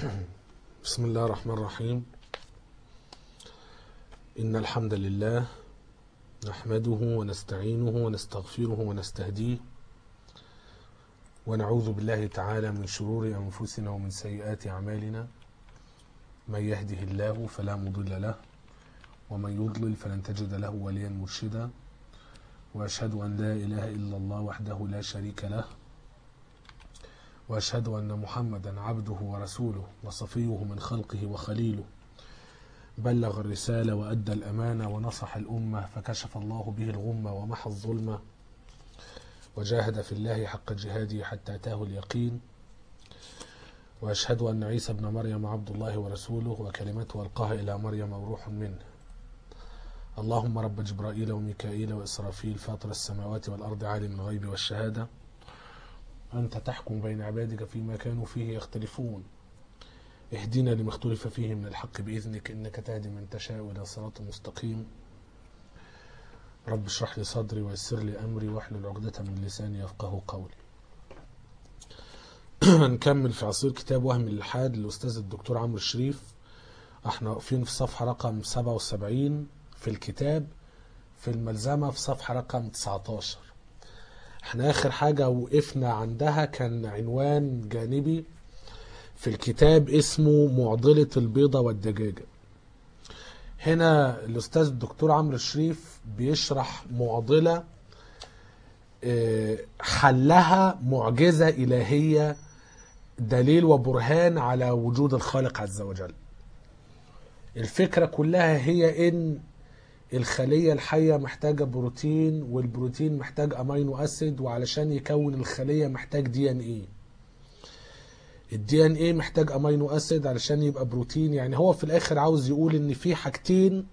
بسم الله الرحمن الرحيم إن الحمد لله نحمده ونستعينه ونستغفره ونستهديه ونعوذ بالله تعالى من شرور أنفسنا ومن سيئات أعمالنا من يهده الله فلا مضل له ومن يضلل فلن تجد له وليا مرشدا وأشهد أن لا إله إلا الله وحده لا شريك له واشهد ان محمدا عبده ورسوله وصفيه من خلقه وخليله بلغ الرساله وادى الامانه ونصح الامه فكشف الله به الغمه ومحى الظلمه وجاهد في الله حق جهاده حتى اتاه اليقين واشهد ان عيسى ابن مريم عبد الله ورسوله وكلمته القاها الى مريم وروح منه اللهم رب جبرائيل وميكائيل واسرافيل فاطر السماوات والارض عالم الغيب والشهاده أنت تحكم بين عبادك فيما كانوا فيه يختلفون اهدنا لما اختلف فيه من الحق بإذنك إنك تهدي من تشاء إلى صراط مستقيم رب اشرح لي صدري ويسر لي أمري واحلل عقدة من لساني يفقه قولي هنكمل في عصير كتاب وهم الإلحاد للأستاذ الدكتور عمرو الشريف احنا واقفين في صفحة رقم 77 في الكتاب في الملزمة في صفحة رقم 19 احنا اخر حاجة وقفنا عندها كان عنوان جانبي في الكتاب اسمه معضلة البيضة والدجاجة هنا الاستاذ الدكتور عمرو الشريف بيشرح معضلة اه، حلها معجزة إلهية دليل وبرهان على وجود الخالق عز وجل الفكرة كلها هي ان الخلية الحية محتاجة بروتين والبروتين محتاج امينو اسيد وعلشان يكون الخلية محتاج دي ان ايه الدي ان ايه محتاج امينو اسيد علشان يبقى بروتين يعني هو في الاخر عاوز يقول ان في حاجتين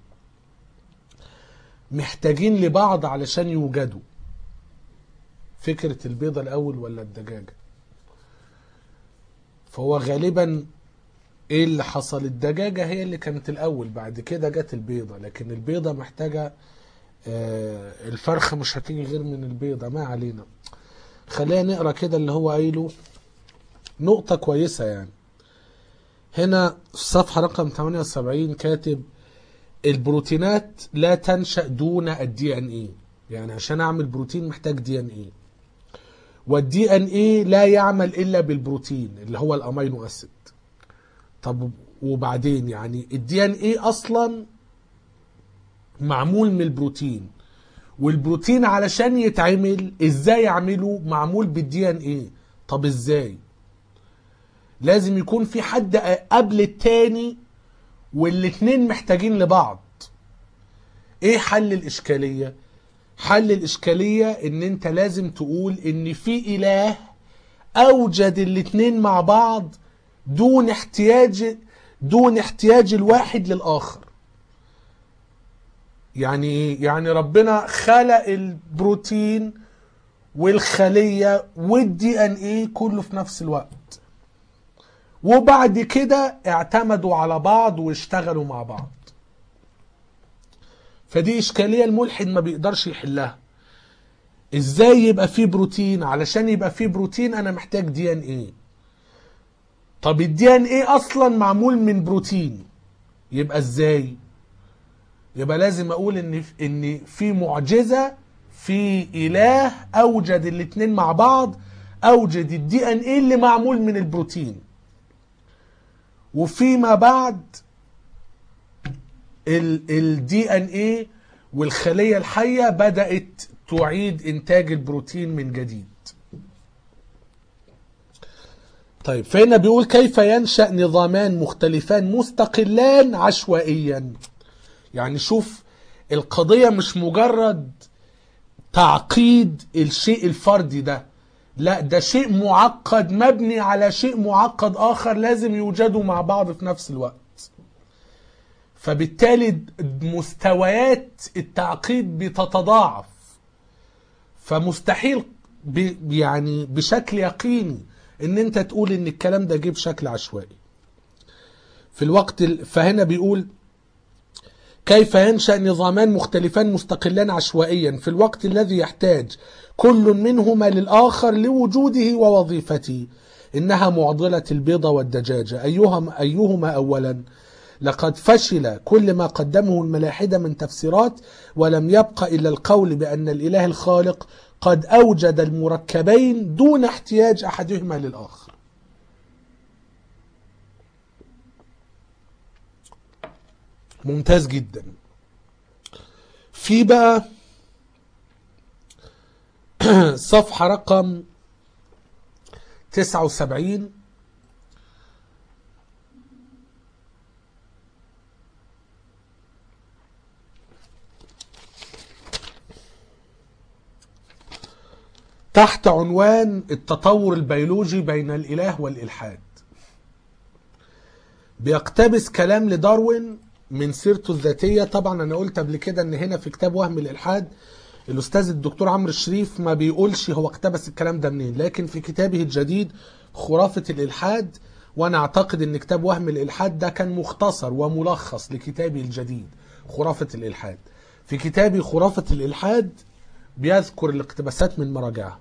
محتاجين لبعض علشان يوجدوا فكرة البيضة الاول ولا الدجاجة فهو غالبا ايه اللي حصل الدجاجة هي اللي كانت الاول بعد كده جت البيضة لكن البيضة محتاجة آه، الفرخة مش هتيجي غير من البيضة ما علينا خلينا نقرا كده اللي هو قايله نقطة كويسة يعني هنا في الصفحة رقم 78 كاتب البروتينات لا تنشأ دون الدي ان ايه يعني عشان اعمل بروتين محتاج دي ان ايه والدي ان ايه لا يعمل الا بالبروتين اللي هو الامينو اسيد طب وبعدين يعني الدي ان ايه اصلا معمول من البروتين والبروتين علشان يتعمل ازاي يعمله معمول بالدي ان ايه طب ازاي لازم يكون في حد قبل التاني والاتنين محتاجين لبعض ايه حل الاشكالية حل الاشكالية ان انت لازم تقول ان في اله اوجد الاتنين مع بعض دون احتياج دون احتياج الواحد للاخر يعني ايه يعني ربنا خلق البروتين والخليه والدي ان ايه كله في نفس الوقت وبعد كده اعتمدوا على بعض واشتغلوا مع بعض فدي اشكاليه الملحد ما بيقدرش يحلها ازاي يبقى فيه بروتين علشان يبقى فيه بروتين انا محتاج دي ان ايه طب الدي ان ايه اصلا معمول من بروتين يبقى ازاي يبقى لازم اقول ان ان في معجزه في اله اوجد الاتنين مع بعض اوجد الدي ان ايه اللي معمول من البروتين وفيما بعد الدي ان ايه والخليه الحيه بدات تعيد انتاج البروتين من جديد طيب فهنا بيقول كيف ينشأ نظامان مختلفان مستقلان عشوائيا يعني شوف القضية مش مجرد تعقيد الشيء الفردي ده لا ده شيء معقد مبني على شيء معقد آخر لازم يوجدوا مع بعض في نفس الوقت فبالتالي مستويات التعقيد بتتضاعف فمستحيل ب يعني بشكل يقيني ان انت تقول ان الكلام ده جه بشكل عشوائي في الوقت ال... فهنا بيقول كيف ينشأ نظامان مختلفان مستقلان عشوائيا في الوقت الذي يحتاج كل منهما للآخر لوجوده ووظيفته إنها معضلة البيضة والدجاجة أيهما, أيهما أولا لقد فشل كل ما قدمه الملاحدة من تفسيرات ولم يبق إلا القول بأن الإله الخالق قد أوجد المركبين دون احتياج أحدهما للآخر ممتاز جدا في بقى صفحة رقم 79 تحت عنوان التطور البيولوجي بين الإله والإلحاد بيقتبس كلام لداروين من سيرته الذاتية طبعا أنا قلت قبل كده أن هنا في كتاب وهم الإلحاد الأستاذ الدكتور عمرو الشريف ما بيقولش هو اقتبس الكلام ده منين لكن في كتابه الجديد خرافة الإلحاد وأنا أعتقد أن كتاب وهم الإلحاد ده كان مختصر وملخص لكتابه الجديد خرافة الإلحاد في كتابي خرافة الإلحاد بيذكر الاقتباسات من مراجعها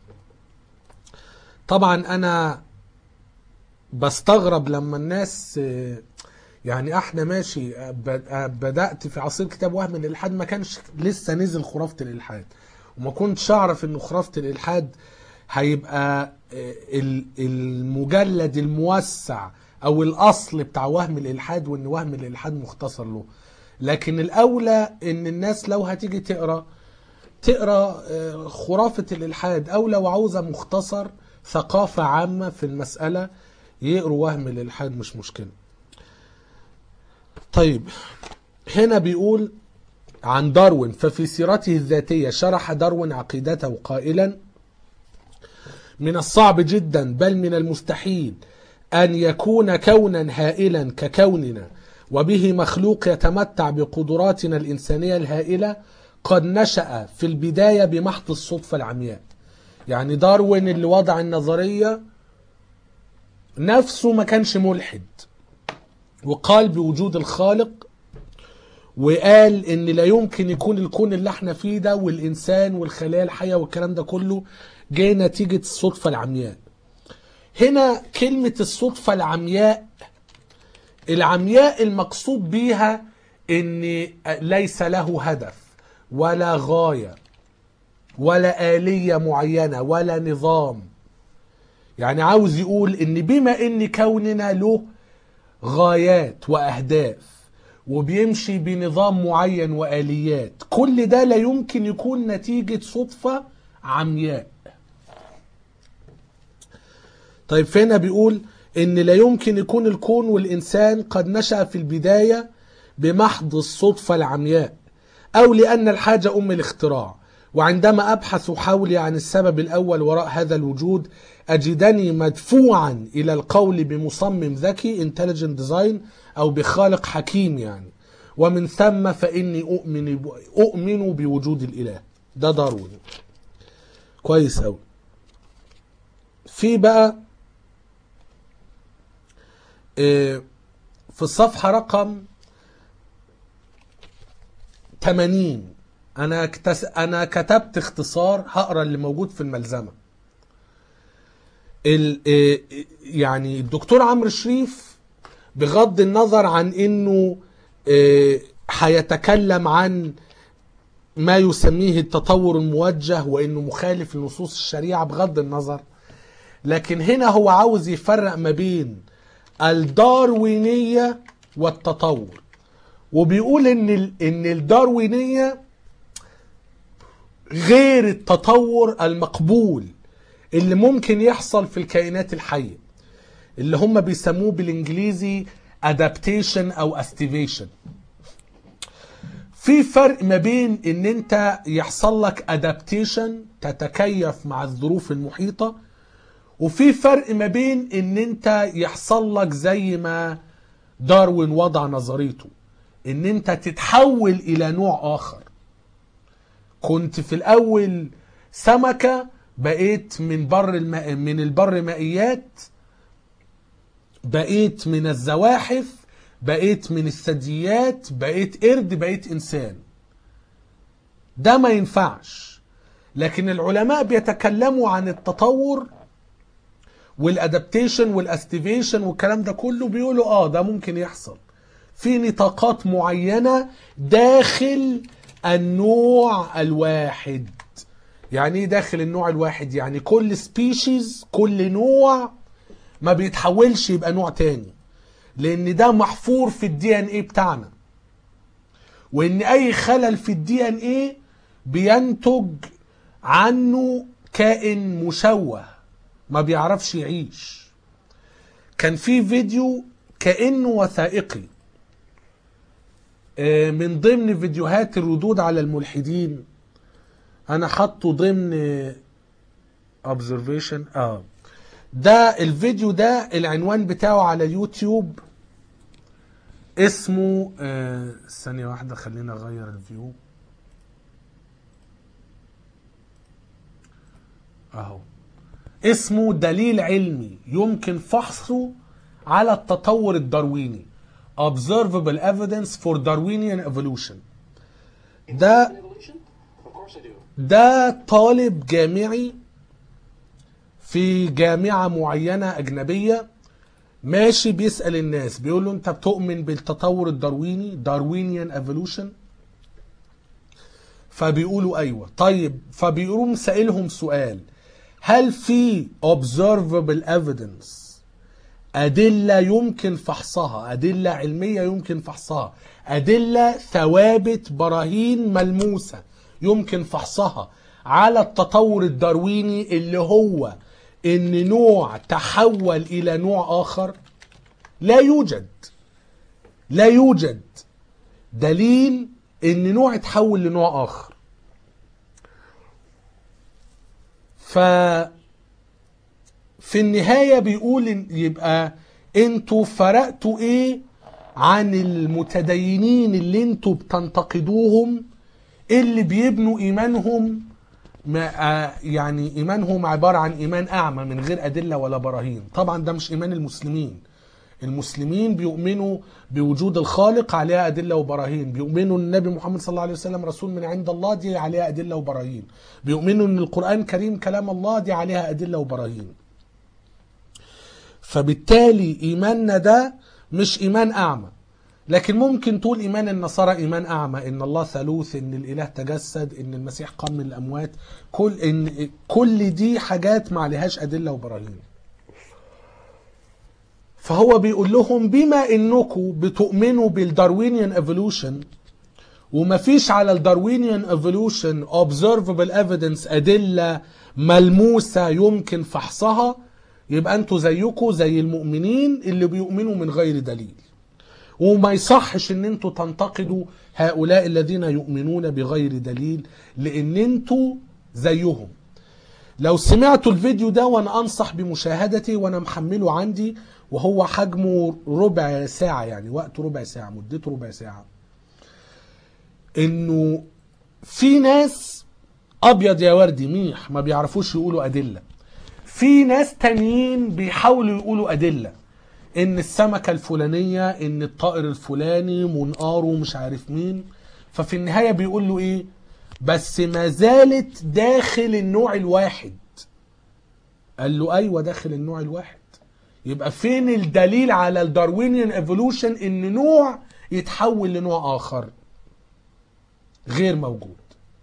طبعا أنا بستغرب لما الناس يعني احنا ماشي بدات في عصير كتاب وهم الالحاد ما كانش لسه نزل خرافه الالحاد وما كنتش اعرف ان خرافه الالحاد هيبقى المجلد الموسع او الاصل بتاع وهم الالحاد وان وهم الالحاد مختصر له لكن الاولى ان الناس لو هتيجي تقرا تقرا خرافه الالحاد او لو عاوزه مختصر ثقافه عامه في المساله يقروا وهم الالحاد مش مشكله طيب هنا بيقول عن داروين ففي سيرته الذاتية شرح داروين عقيدته قائلا من الصعب جدا بل من المستحيل أن يكون كونا هائلا ككوننا وبه مخلوق يتمتع بقدراتنا الإنسانية الهائلة قد نشأ في البداية بمحض الصدفة العمياء يعني داروين اللي وضع النظرية نفسه ما كانش ملحد وقال بوجود الخالق وقال ان لا يمكن يكون الكون اللي احنا فيه ده والانسان والخلايا الحيه والكلام ده كله جاي نتيجه الصدفه العمياء هنا كلمه الصدفه العمياء العمياء المقصود بيها ان ليس له هدف ولا غايه ولا اليه معينه ولا نظام يعني عاوز يقول ان بما ان كوننا له غايات واهداف وبيمشي بنظام معين واليات كل ده لا يمكن يكون نتيجه صدفه عمياء طيب فهنا بيقول ان لا يمكن يكون الكون والانسان قد نشا في البدايه بمحض الصدفه العمياء او لان الحاجه ام الاختراع وعندما ابحث حولي عن السبب الاول وراء هذا الوجود اجدني مدفوعا الى القول بمصمم ذكي انتليجنت ديزاين او بخالق حكيم يعني ومن ثم فاني اؤمن اؤمن بوجود الاله ده داروين كويس قوي في بقى في الصفحه رقم 80 انا اكتس... انا كتبت اختصار هقرا اللي موجود في الملزمه ال... يعني الدكتور عمرو شريف بغض النظر عن انه هيتكلم عن ما يسميه التطور الموجه وانه مخالف لنصوص الشريعه بغض النظر لكن هنا هو عاوز يفرق ما بين الداروينيه والتطور وبيقول ان ال... ان الداروينيه غير التطور المقبول اللي ممكن يحصل في الكائنات الحية اللي هم بيسموه بالانجليزي adaptation او activation في فرق ما بين ان انت يحصل لك adaptation تتكيف مع الظروف المحيطة وفي فرق ما بين ان انت يحصل لك زي ما داروين وضع نظريته ان انت تتحول الى نوع اخر كنت في الاول سمكه بقيت من بر الماء من البر مائيات بقيت من الزواحف بقيت من الثدييات بقيت قرد بقيت انسان ده ما ينفعش لكن العلماء بيتكلموا عن التطور والادابتيشن والاستيفيشن والكلام ده كله بيقولوا اه ده ممكن يحصل في نطاقات معينة داخل النوع الواحد يعني ايه داخل النوع الواحد يعني كل سبيشيز كل نوع ما بيتحولش يبقى نوع تاني لان ده محفور في الدي ان ايه بتاعنا وان اي خلل في الدي ان ايه بينتج عنه كائن مشوه ما بيعرفش يعيش كان في فيديو كانه وثائقي آه، من ضمن فيديوهات الردود على الملحدين انا حاطه ضمن observation اه ده الفيديو ده العنوان بتاعه على اليوتيوب اسمه آه ثانية واحدة خلينا اغير الفيو اهو اسمه دليل علمي يمكن فحصه على التطور الدارويني observable evidence for Darwinian evolution ده evolution? Of course I do. ده طالب جامعي في جامعة معينة أجنبية ماشي بيسأل الناس بيقول له أنت بتؤمن بالتطور الدارويني داروينيان ايفولوشن فبيقولوا أيوة طيب فبيقوم سائلهم سؤال هل في observable evidence أدلة يمكن فحصها أدلة علمية يمكن فحصها أدلة ثوابت براهين ملموسة يمكن فحصها على التطور الدارويني اللي هو ان نوع تحول الى نوع اخر لا يوجد لا يوجد دليل ان نوع اتحول لنوع اخر ف في النهاية بيقول إن يبقى انتوا فرقتوا ايه عن المتدينين اللي انتوا بتنتقدوهم اللي بيبنوا ايمانهم ما آه، يعني ايمانهم عباره عن ايمان اعمى من غير ادله ولا براهين طبعا ده مش ايمان المسلمين المسلمين بيؤمنوا بوجود الخالق عليها ادله وبراهين بيؤمنوا ان النبي محمد صلى الله عليه وسلم رسول من عند الله دي عليها ادله وبراهين بيؤمنوا ان القران الكريم كلام الله دي عليها ادله وبراهين فبالتالي ايماننا ده مش ايمان اعمى لكن ممكن تقول ايمان النصارى ايمان اعمى ان الله ثالوث ان الاله تجسد ان المسيح قام من الاموات كل ان كل دي حاجات ما عليهاش ادله وبراهين فهو بيقول لهم بما انكم بتؤمنوا بالداروينيان ايفولوشن ومفيش على الداروينيان ايفولوشن observable evidence ادله ملموسه يمكن فحصها يبقى انتوا زيكم زي المؤمنين اللي بيؤمنوا من غير دليل وما يصحش ان انتوا تنتقدوا هؤلاء الذين يؤمنون بغير دليل لان انتوا زيهم لو سمعتوا الفيديو ده وانا انصح بمشاهدته وانا محمله عندي وهو حجمه ربع ساعة يعني وقته ربع ساعة مدته ربع ساعة انه في ناس ابيض يا وردي ميح ما بيعرفوش يقولوا ادله في ناس تانيين بيحاولوا يقولوا ادله ان السمكه الفلانيه ان الطائر الفلاني منقاره مش عارف مين ففي النهايه بيقول له ايه بس ما زالت داخل النوع الواحد قال له ايوه داخل النوع الواحد يبقى فين الدليل على الداروينيان ايفولوشن ان نوع يتحول لنوع اخر غير موجود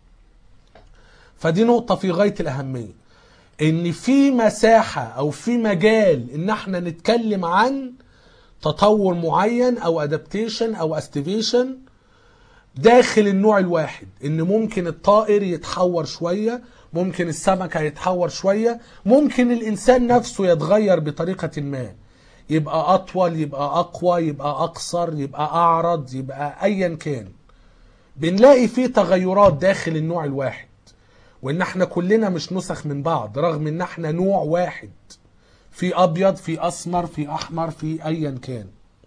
فدي نقطة في غاية الأهمية إن في مساحة أو في مجال إن احنا نتكلم عن تطور معين أو أدابتيشن أو استيفيشن داخل النوع الواحد إن ممكن الطائر يتحور شوية ممكن السمكة يتحور شوية ممكن الإنسان نفسه يتغير بطريقة ما يبقى أطول يبقى أقوى يبقى أقصر يبقى أعرض يبقى أيا كان بنلاقي فيه تغيرات داخل النوع الواحد وان احنا كلنا مش نسخ من بعض رغم ان احنا نوع واحد في ابيض في اسمر في احمر في ايا كان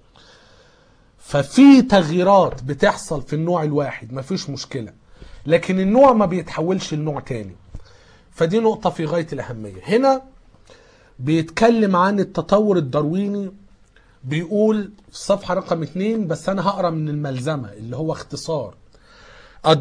ففي تغييرات بتحصل في النوع الواحد مفيش مشكلة لكن النوع ما بيتحولش لنوع تاني فدي نقطة في غاية الأهمية هنا بيتكلم عن التطور الدارويني بيقول في الصفحة رقم اتنين بس أنا هقرا من الملزمة اللي هو اختصار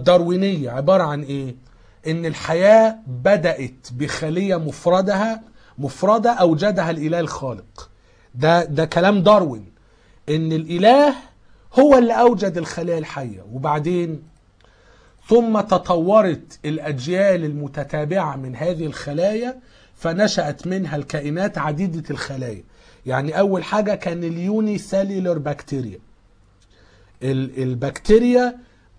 الداروينية عبارة عن إيه؟ إن الحياة بدأت بخلية مفردها مفردة أوجدها الإله الخالق ده ده كلام داروين إن الإله هو اللي أوجد الخلايا الحية وبعدين ثم تطورت الأجيال المتتابعة من هذه الخلايا فنشأت منها الكائنات عديدة الخلايا يعني أول حاجة كان اليوني سيلولر بكتيريا ال- البكتيريا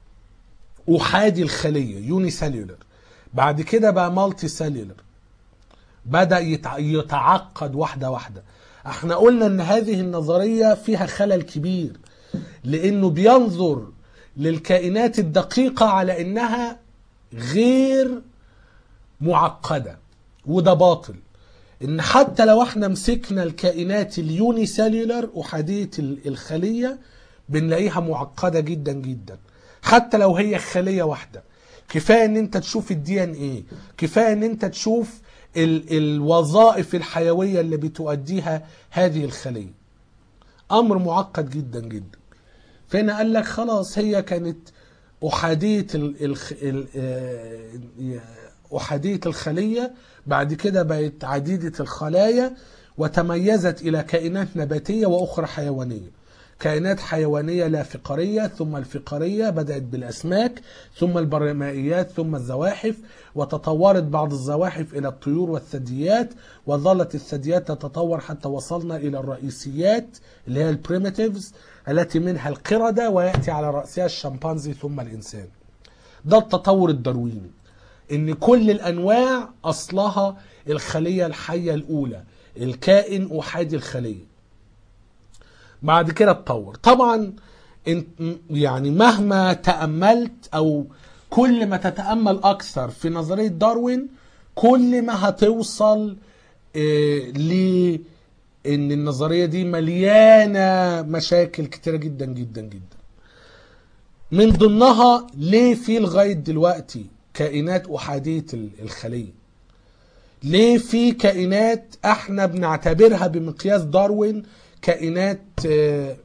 أحادي الخلية يوني سيلولر بعد كده بقى مالتي سيلولر بدأ يتع- يتعقد واحدة واحدة احنا قلنا ان هذه النظرية فيها خلل كبير لانه بينظر للكائنات الدقيقة على انها غير معقدة وده باطل ان حتى لو احنا مسكنا الكائنات اليوني سيلولر احادية ال- الخلية بنلاقيها معقدة جدا جدا حتى لو هي خلية واحدة كفاية ان انت تشوف الدي ان ايه كفاية ان انت تشوف ال الوظائف الحيوية اللي بتؤديها هذه الخلية امر معقد جدا جدا فهنا قال لك خلاص هي كانت احاديه ال ال ال آه، احاديه الخليه بعد كده بقت عديده الخلايا وتميزت الى كائنات نباتيه واخرى حيوانيه كائنات حيوانيه لا فقاريه ثم الفقاريه بدات بالاسماك ثم البرمائيات ثم الزواحف وتطورت بعض الزواحف الى الطيور والثدييات وظلت الثدييات تتطور حتى وصلنا الى الرئيسيات اللي هي البريميتيفز التي منها القردة ويأتي على رأسها الشمبانزي ثم الإنسان ده التطور الدرويني إن كل الأنواع أصلها الخلية الحية الأولى الكائن أحادي الخلية بعد كده اتطور طبعا إن- يعني مهما تأملت أو كل ما تتأمل أكثر في نظرية داروين كل ما هتوصل إيه ل ان النظريه دي مليانه مشاكل كتيره جدا جدا جدا من ضمنها ليه في لغايه دلوقتي كائنات احاديه ال- الخليه ليه في كائنات احنا بنعتبرها بمقياس داروين كائنات آه،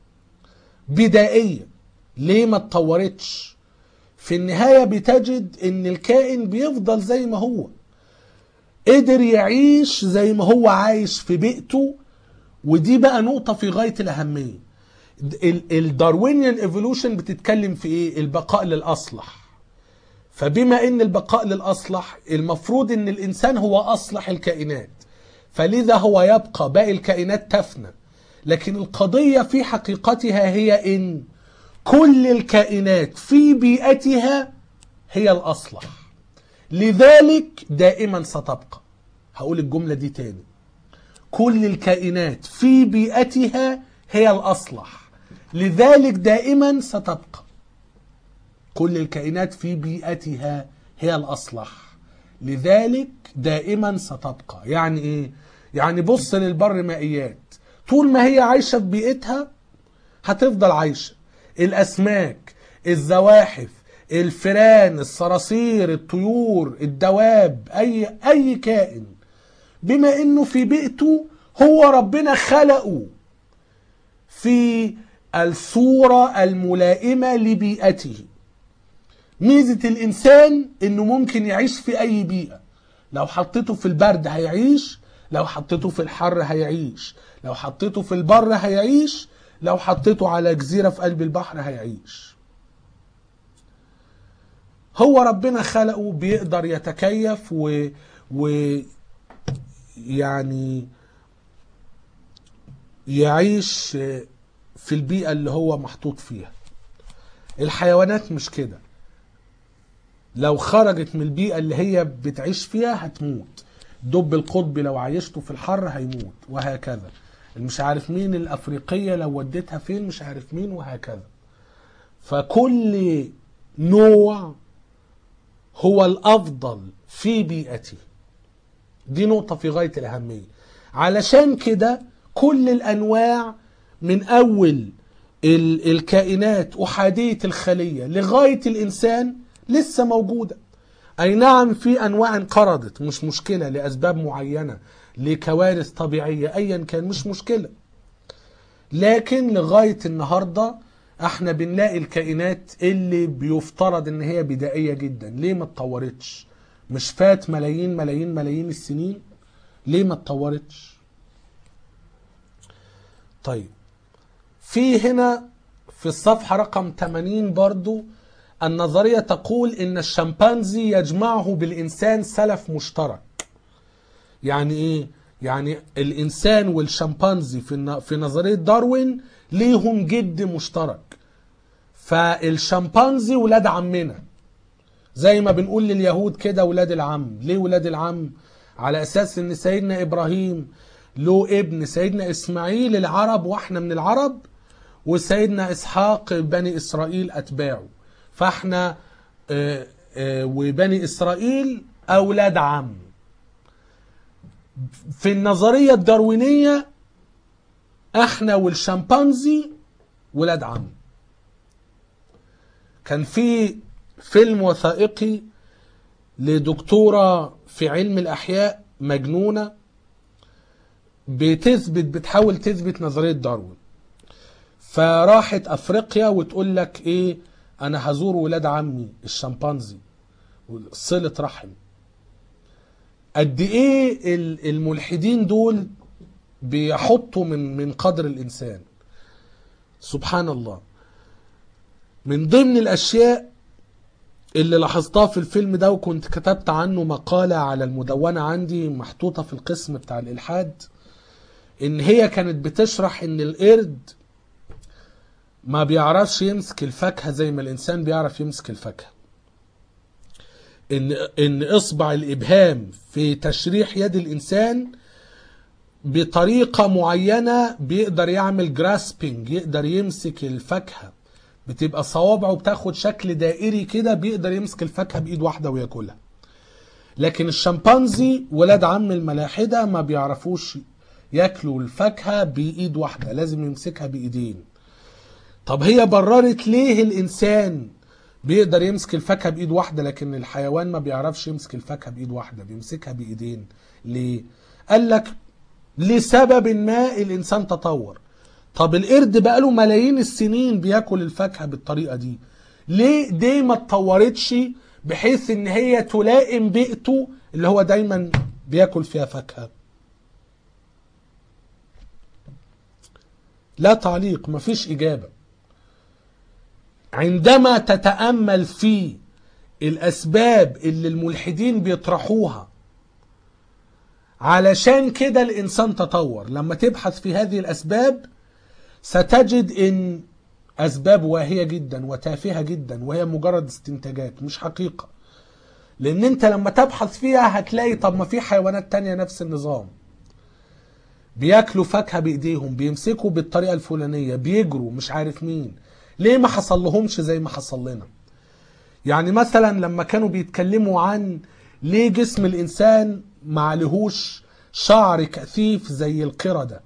بدائيه ليه ما اتطورتش في النهايه بتجد ان الكائن بيفضل زي ما هو قدر يعيش زي ما هو عايش في بيئته ودي بقى نقطة في غاية الأهمية الداروينيان ايفولوشن بتتكلم في ايه البقاء للأصلح فبما ان البقاء للأصلح المفروض ان الإنسان هو أصلح الكائنات فلذا هو يبقى باقي الكائنات تفنى لكن القضية في حقيقتها هي ان كل الكائنات في بيئتها هي الأصلح لذلك دائما ستبقى هقول الجملة دي تاني كل الكائنات في بيئتها هي الأصلح لذلك دائما ستبقى كل الكائنات في بيئتها هي الأصلح لذلك دائما ستبقى يعني ايه يعني بص للبر مائيات طول ما هي عايشة في بيئتها هتفضل عايشة الأسماك الزواحف الفئران الصراصير الطيور الدواب أي أي كائن بما إنه في بيئته هو ربنا خلقه في الصورة الملائمة لبيئته ميزة الإنسان إنه ممكن يعيش في أي بيئة لو حطيته في البرد هيعيش لو حطيته في الحر هيعيش لو حطيته في البر هيعيش لو حطيته على جزيرة في قلب البحر هيعيش هو ربنا خلقه بيقدر يتكيف و, و يعني يعيش في البيئة اللي هو محطوط فيها الحيوانات مش كده لو خرجت من البيئة اللي هي بتعيش فيها هتموت دب القطبي لو عايشته في الحر هيموت وهكذا مش عارف مين الأفريقية لو وديتها فين مش عارف مين وهكذا فكل نوع هو الأفضل في بيئته دي نقطة في غاية الأهمية علشان كده كل الأنواع من أول ال- الكائنات أحادية الخلية لغاية الإنسان لسه موجودة أي نعم في أنواع انقرضت مش مشكلة لأسباب معينة لكوارث طبيعية أيا كان مش مشكلة لكن لغاية النهاردة احنا بنلاقي الكائنات اللي بيفترض ان هي بدائية جدا ليه ما اتطورتش مش فات ملايين ملايين ملايين السنين ليه ما اتطورتش طيب في هنا في الصفحة رقم 80 برضو النظرية تقول ان الشمبانزي يجمعه بالانسان سلف مشترك يعني ايه يعني الانسان والشمبانزي في الن- في نظرية داروين ليهم جد مشترك فالشمبانزي ولاد عمنا زي ما بنقول لليهود كده ولاد العم ليه ولاد العم على اساس ان سيدنا ابراهيم له ابن سيدنا اسماعيل العرب واحنا من العرب وسيدنا اسحاق بني اسرائيل اتباعه فاحنا آه، آه، وبني اسرائيل اولاد عم في النظريه الداروينيه احنا والشمبانزي ولاد عم كان في فيلم وثائقي لدكتوره في علم الاحياء مجنونه بتثبت بتحاول تثبت نظريه داروين فراحت افريقيا وتقول لك ايه انا هزور ولاد عمي الشمبانزي صله رحم قد ايه ال- الملحدين دول بيحطوا من من قدر الانسان سبحان الله من ضمن الاشياء اللي لاحظتها في الفيلم ده وكنت كتبت عنه مقالة على المدونة عندي محطوطة في القسم بتاع الإلحاد إن هي كانت بتشرح إن القرد ما بيعرفش يمسك الفاكهة زي ما الإنسان بيعرف يمسك الفاكهة إن إن إصبع الإبهام في تشريح يد الإنسان بطريقة معينة بيقدر يعمل جراسبينج يقدر يمسك الفاكهة بتبقى صوابعه بتاخد شكل دائري كده بيقدر يمسك الفاكهة بإيد واحدة وياكلها لكن الشمبانزي ولاد عم الملاحدة ما بيعرفوش ياكلوا الفاكهة بإيد واحدة لازم يمسكها بإيدين طب هي بررت ليه الإنسان بيقدر يمسك الفاكهة بإيد واحدة لكن الحيوان ما بيعرفش يمسك الفاكهة بإيد واحدة بيمسكها بإيدين ليه؟ قال لك لسبب ما الإنسان تطور طب القرد بقاله ملايين السنين بياكل الفاكهة بالطريقة دي ليه دي ما اتطورتش بحيث ان هي تلائم بيئته اللي هو دايما بياكل فيها فاكهة لا تعليق مفيش إجابة عندما تتأمل في الأسباب اللي الملحدين بيطرحوها علشان كده الإنسان تطور لما تبحث في هذه الأسباب ستجد ان اسباب واهيه جدا وتافهه جدا وهي مجرد استنتاجات مش حقيقه لان انت لما تبحث فيها هتلاقي طب ما في حيوانات تانية نفس النظام بياكلوا فاكهه بايديهم بيمسكوا بالطريقه الفلانيه بيجروا مش عارف مين ليه ما حصل لهمش زي ما حصل لنا يعني مثلا لما كانوا بيتكلموا عن ليه جسم الانسان معلهوش شعر كثيف زي القردة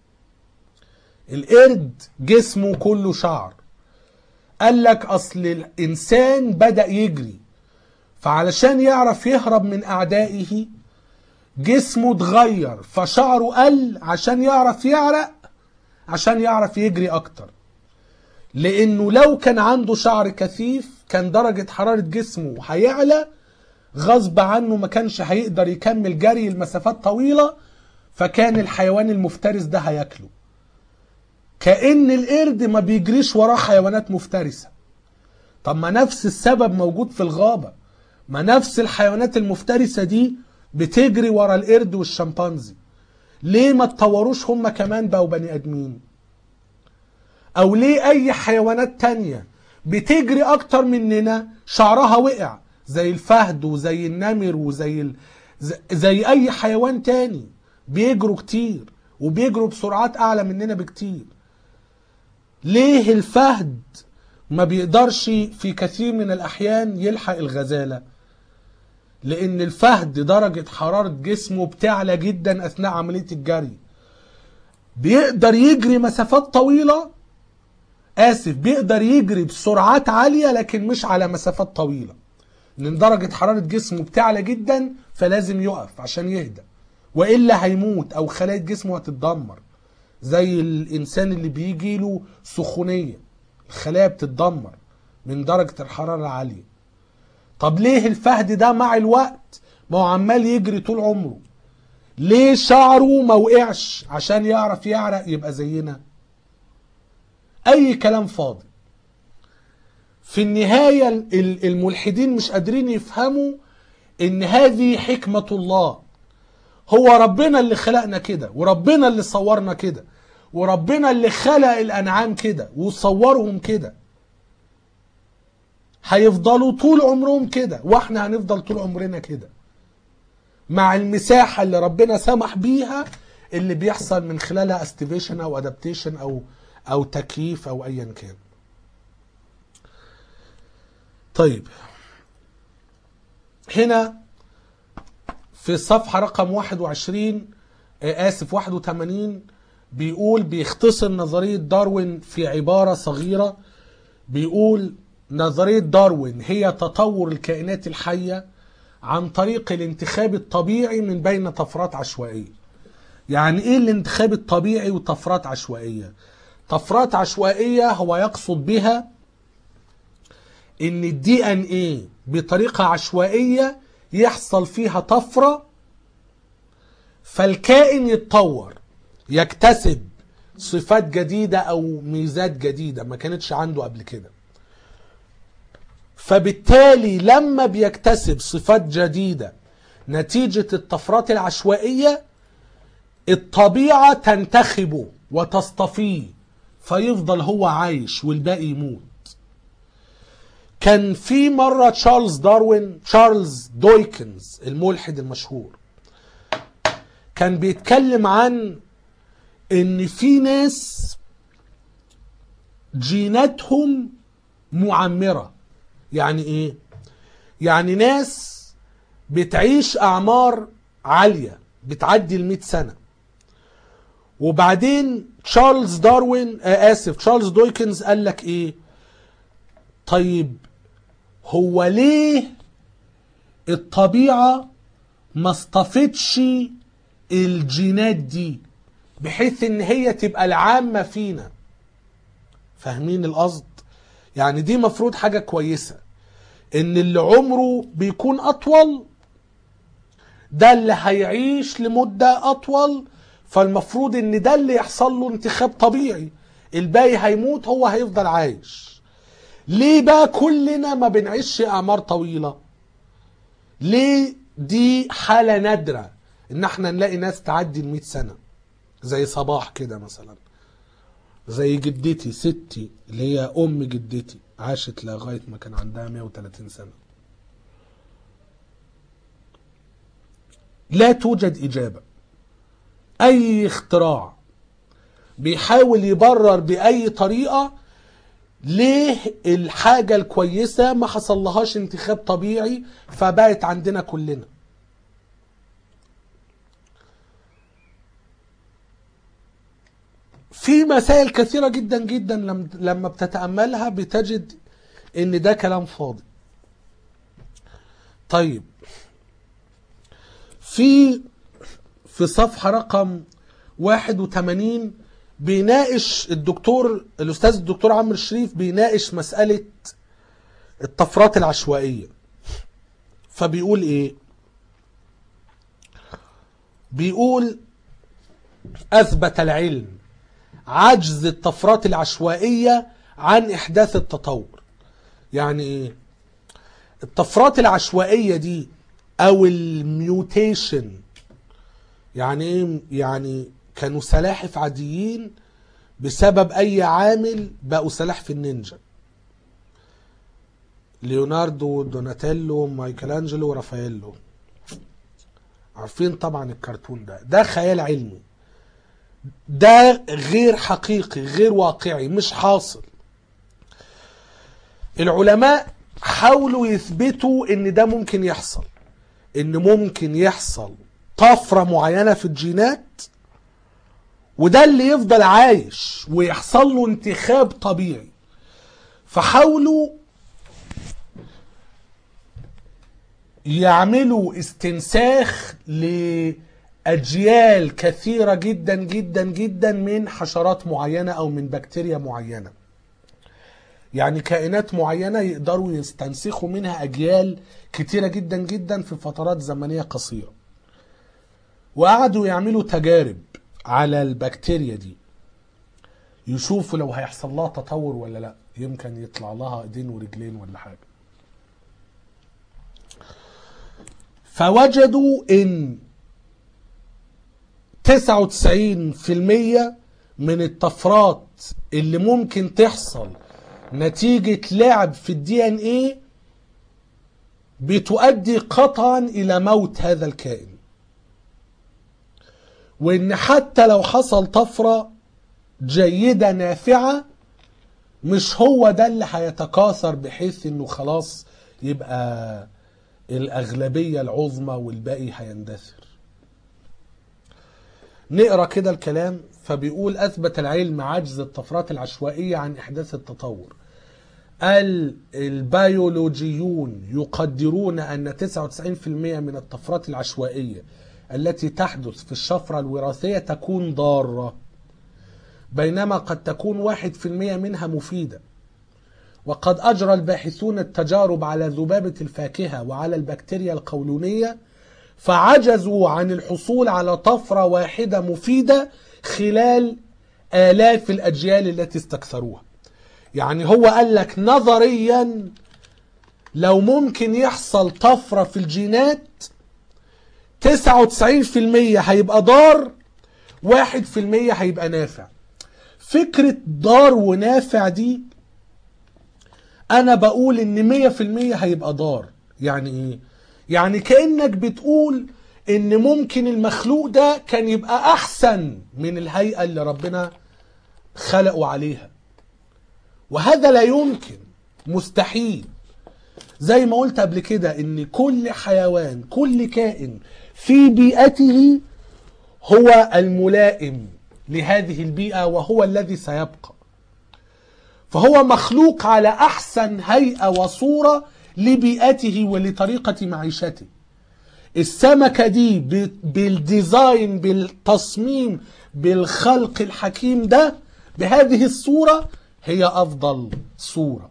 القرد جسمه كله شعر قال لك اصل الانسان بدأ يجري فعلشان يعرف يهرب من اعدائه جسمه اتغير فشعره قل عشان يعرف يعرق عشان يعرف يجري اكتر لانه لو كان عنده شعر كثيف كان درجة حرارة جسمه هيعلى غصب عنه ما كانش هيقدر يكمل جري المسافات طويلة فكان الحيوان المفترس ده هياكله كأن القرد ما بيجريش وراه حيوانات مفترسة طب ما نفس السبب موجود في الغابة ما نفس الحيوانات المفترسة دي بتجري ورا القرد والشمبانزي ليه ما اتطوروش هم كمان بقوا بني ادمين او ليه اي حيوانات تانية بتجري اكتر مننا شعرها وقع زي الفهد وزي النمر وزي ال... زي اي حيوان تاني بيجروا كتير وبيجروا بسرعات اعلى مننا بكتير ليه الفهد ما بيقدرش في كثير من الاحيان يلحق الغزاله لان الفهد درجه حراره جسمه بتعلى جدا اثناء عمليه الجري بيقدر يجري مسافات طويله اسف بيقدر يجري بسرعات عاليه لكن مش على مسافات طويله لان درجه حراره جسمه بتعلى جدا فلازم يقف عشان يهدى والا هيموت او خلايا جسمه هتتدمر زي الانسان اللي بيجي له سخونيه الخلايا بتتدمر من درجه الحراره العاليه طب ليه الفهد ده مع الوقت ما هو عمال يجري طول عمره ليه شعره ما وقعش عشان يعرف يعرق يبقى زينا اي كلام فاضي في النهاية ال- الملحدين مش قادرين يفهموا ان هذه حكمة الله هو ربنا اللي خلقنا كده وربنا اللي صورنا كده وربنا اللي خلق الانعام كده وصورهم كده هيفضلوا طول عمرهم كده واحنا هنفضل طول عمرنا كده مع المساحة اللي ربنا سمح بيها اللي بيحصل من خلالها استيفيشن او ادابتيشن او او تكييف او ايا كان طيب هنا في الصفحة رقم 21 آه، آسف 81 بيقول بيختصر نظرية داروين في عبارة صغيرة بيقول نظرية داروين هي تطور الكائنات الحية عن طريق الانتخاب الطبيعي من بين طفرات عشوائية يعني ايه الانتخاب الطبيعي وطفرات عشوائية طفرات عشوائية هو يقصد بها ان الدي ان ايه بطريقة عشوائية يحصل فيها طفرة فالكائن يتطور يكتسب صفات جديدة او ميزات جديدة ما كانتش عنده قبل كده فبالتالي لما بيكتسب صفات جديدة نتيجة الطفرات العشوائية الطبيعة تنتخبه وتصطفيه فيفضل هو عايش والباقي يموت كان في مرة تشارلز داروين تشارلز دويكنز الملحد المشهور كان بيتكلم عن ان في ناس جيناتهم معمرة يعني ايه يعني ناس بتعيش اعمار عالية بتعدي المئة سنة وبعدين تشارلز داروين آه اسف تشارلز دويكنز قال لك ايه طيب هو ليه الطبيعة ما اصطفتش الجينات دي بحيث ان هي تبقى العامة فينا فاهمين القصد يعني دي مفروض حاجة كويسة ان اللي عمره بيكون اطول ده اللي هيعيش لمدة اطول فالمفروض ان ده اللي يحصل له انتخاب طبيعي الباقي هيموت هو هيفضل عايش ليه بقى كلنا ما بنعيش اعمار طويلة ليه دي حالة نادرة ان احنا نلاقي ناس تعدي المئة سنة زي صباح كده مثلا زي جدتي ستي اللي هي ام جدتي عاشت لغاية ما كان عندها 130 سنة لا توجد إجابة أي اختراع بيحاول يبرر بأي طريقة ليه الحاجة الكويسة ما حصلهاش انتخاب طبيعي فبقت عندنا كلنا في مسائل كثيرة جدا جدا لم- لما بتتأملها بتجد ان ده كلام فاضي طيب في في صفحة رقم 81 بيناقش الدكتور الأستاذ الدكتور عمرو الشريف بيناقش مسألة الطفرات العشوائية فبيقول إيه؟ بيقول أثبت العلم عجز الطفرات العشوائية عن إحداث التطور يعني إيه؟ الطفرات العشوائية دي أو الميوتيشن يعني ايه يعني كانوا سلاحف عاديين بسبب اي عامل بقوا سلاحف النينجا ليوناردو دوناتيلو مايكلانجلو ورافاييلو عارفين طبعا الكرتون ده ده خيال علمي ده غير حقيقي غير واقعي مش حاصل العلماء حاولوا يثبتوا ان ده ممكن يحصل ان ممكن يحصل طفرة معينة في الجينات وده اللي يفضل عايش ويحصل له انتخاب طبيعي فحاولوا يعملوا استنساخ لأجيال كثيرة جدا جدا جدا من حشرات معينة أو من بكتيريا معينة يعني كائنات معينة يقدروا يستنسخوا منها أجيال كتيرة جدا جدا في فترات زمنية قصيرة وقعدوا يعملوا تجارب على البكتيريا دي يشوفوا لو هيحصل لها تطور ولا لا يمكن يطلع لها ايدين ورجلين ولا حاجه فوجدوا ان 99% من الطفرات اللي ممكن تحصل نتيجة لعب في الدي ان ايه بتؤدي قطعا الى موت هذا الكائن وان حتى لو حصل طفرة جيدة نافعة مش هو ده اللي هيتكاثر بحيث انه خلاص يبقى الاغلبية العظمى والباقي هيندثر نقرا كده الكلام فبيقول اثبت العلم عجز الطفرات العشوائيه عن احداث التطور ال- البيولوجيون يقدرون ان 99% من الطفرات العشوائيه التي تحدث في الشفره الوراثيه تكون ضاره بينما قد تكون 1% منها مفيده وقد أجرى الباحثون التجارب على ذبابة الفاكهة وعلى البكتيريا القولونية فعجزوا عن الحصول على طفرة واحدة مفيدة خلال آلاف الأجيال التي استكثروها يعني هو قال لك نظريا لو ممكن يحصل طفرة في الجينات 99% هيبقى ضار 1% هيبقى نافع فكرة ضار ونافع دي انا بقول ان 100% هيبقى ضار يعني ايه يعني كانك بتقول ان ممكن المخلوق ده كان يبقى احسن من الهيئه اللي ربنا خلقه عليها وهذا لا يمكن مستحيل زي ما قلت قبل كده ان كل حيوان كل كائن في بيئته هو الملائم لهذه البيئه وهو الذي سيبقى فهو مخلوق على احسن هيئه وصوره لبيئته ولطريقه معيشته السمكه دي ب- بالديزاين بالتصميم بالخلق الحكيم ده بهذه الصوره هي افضل صوره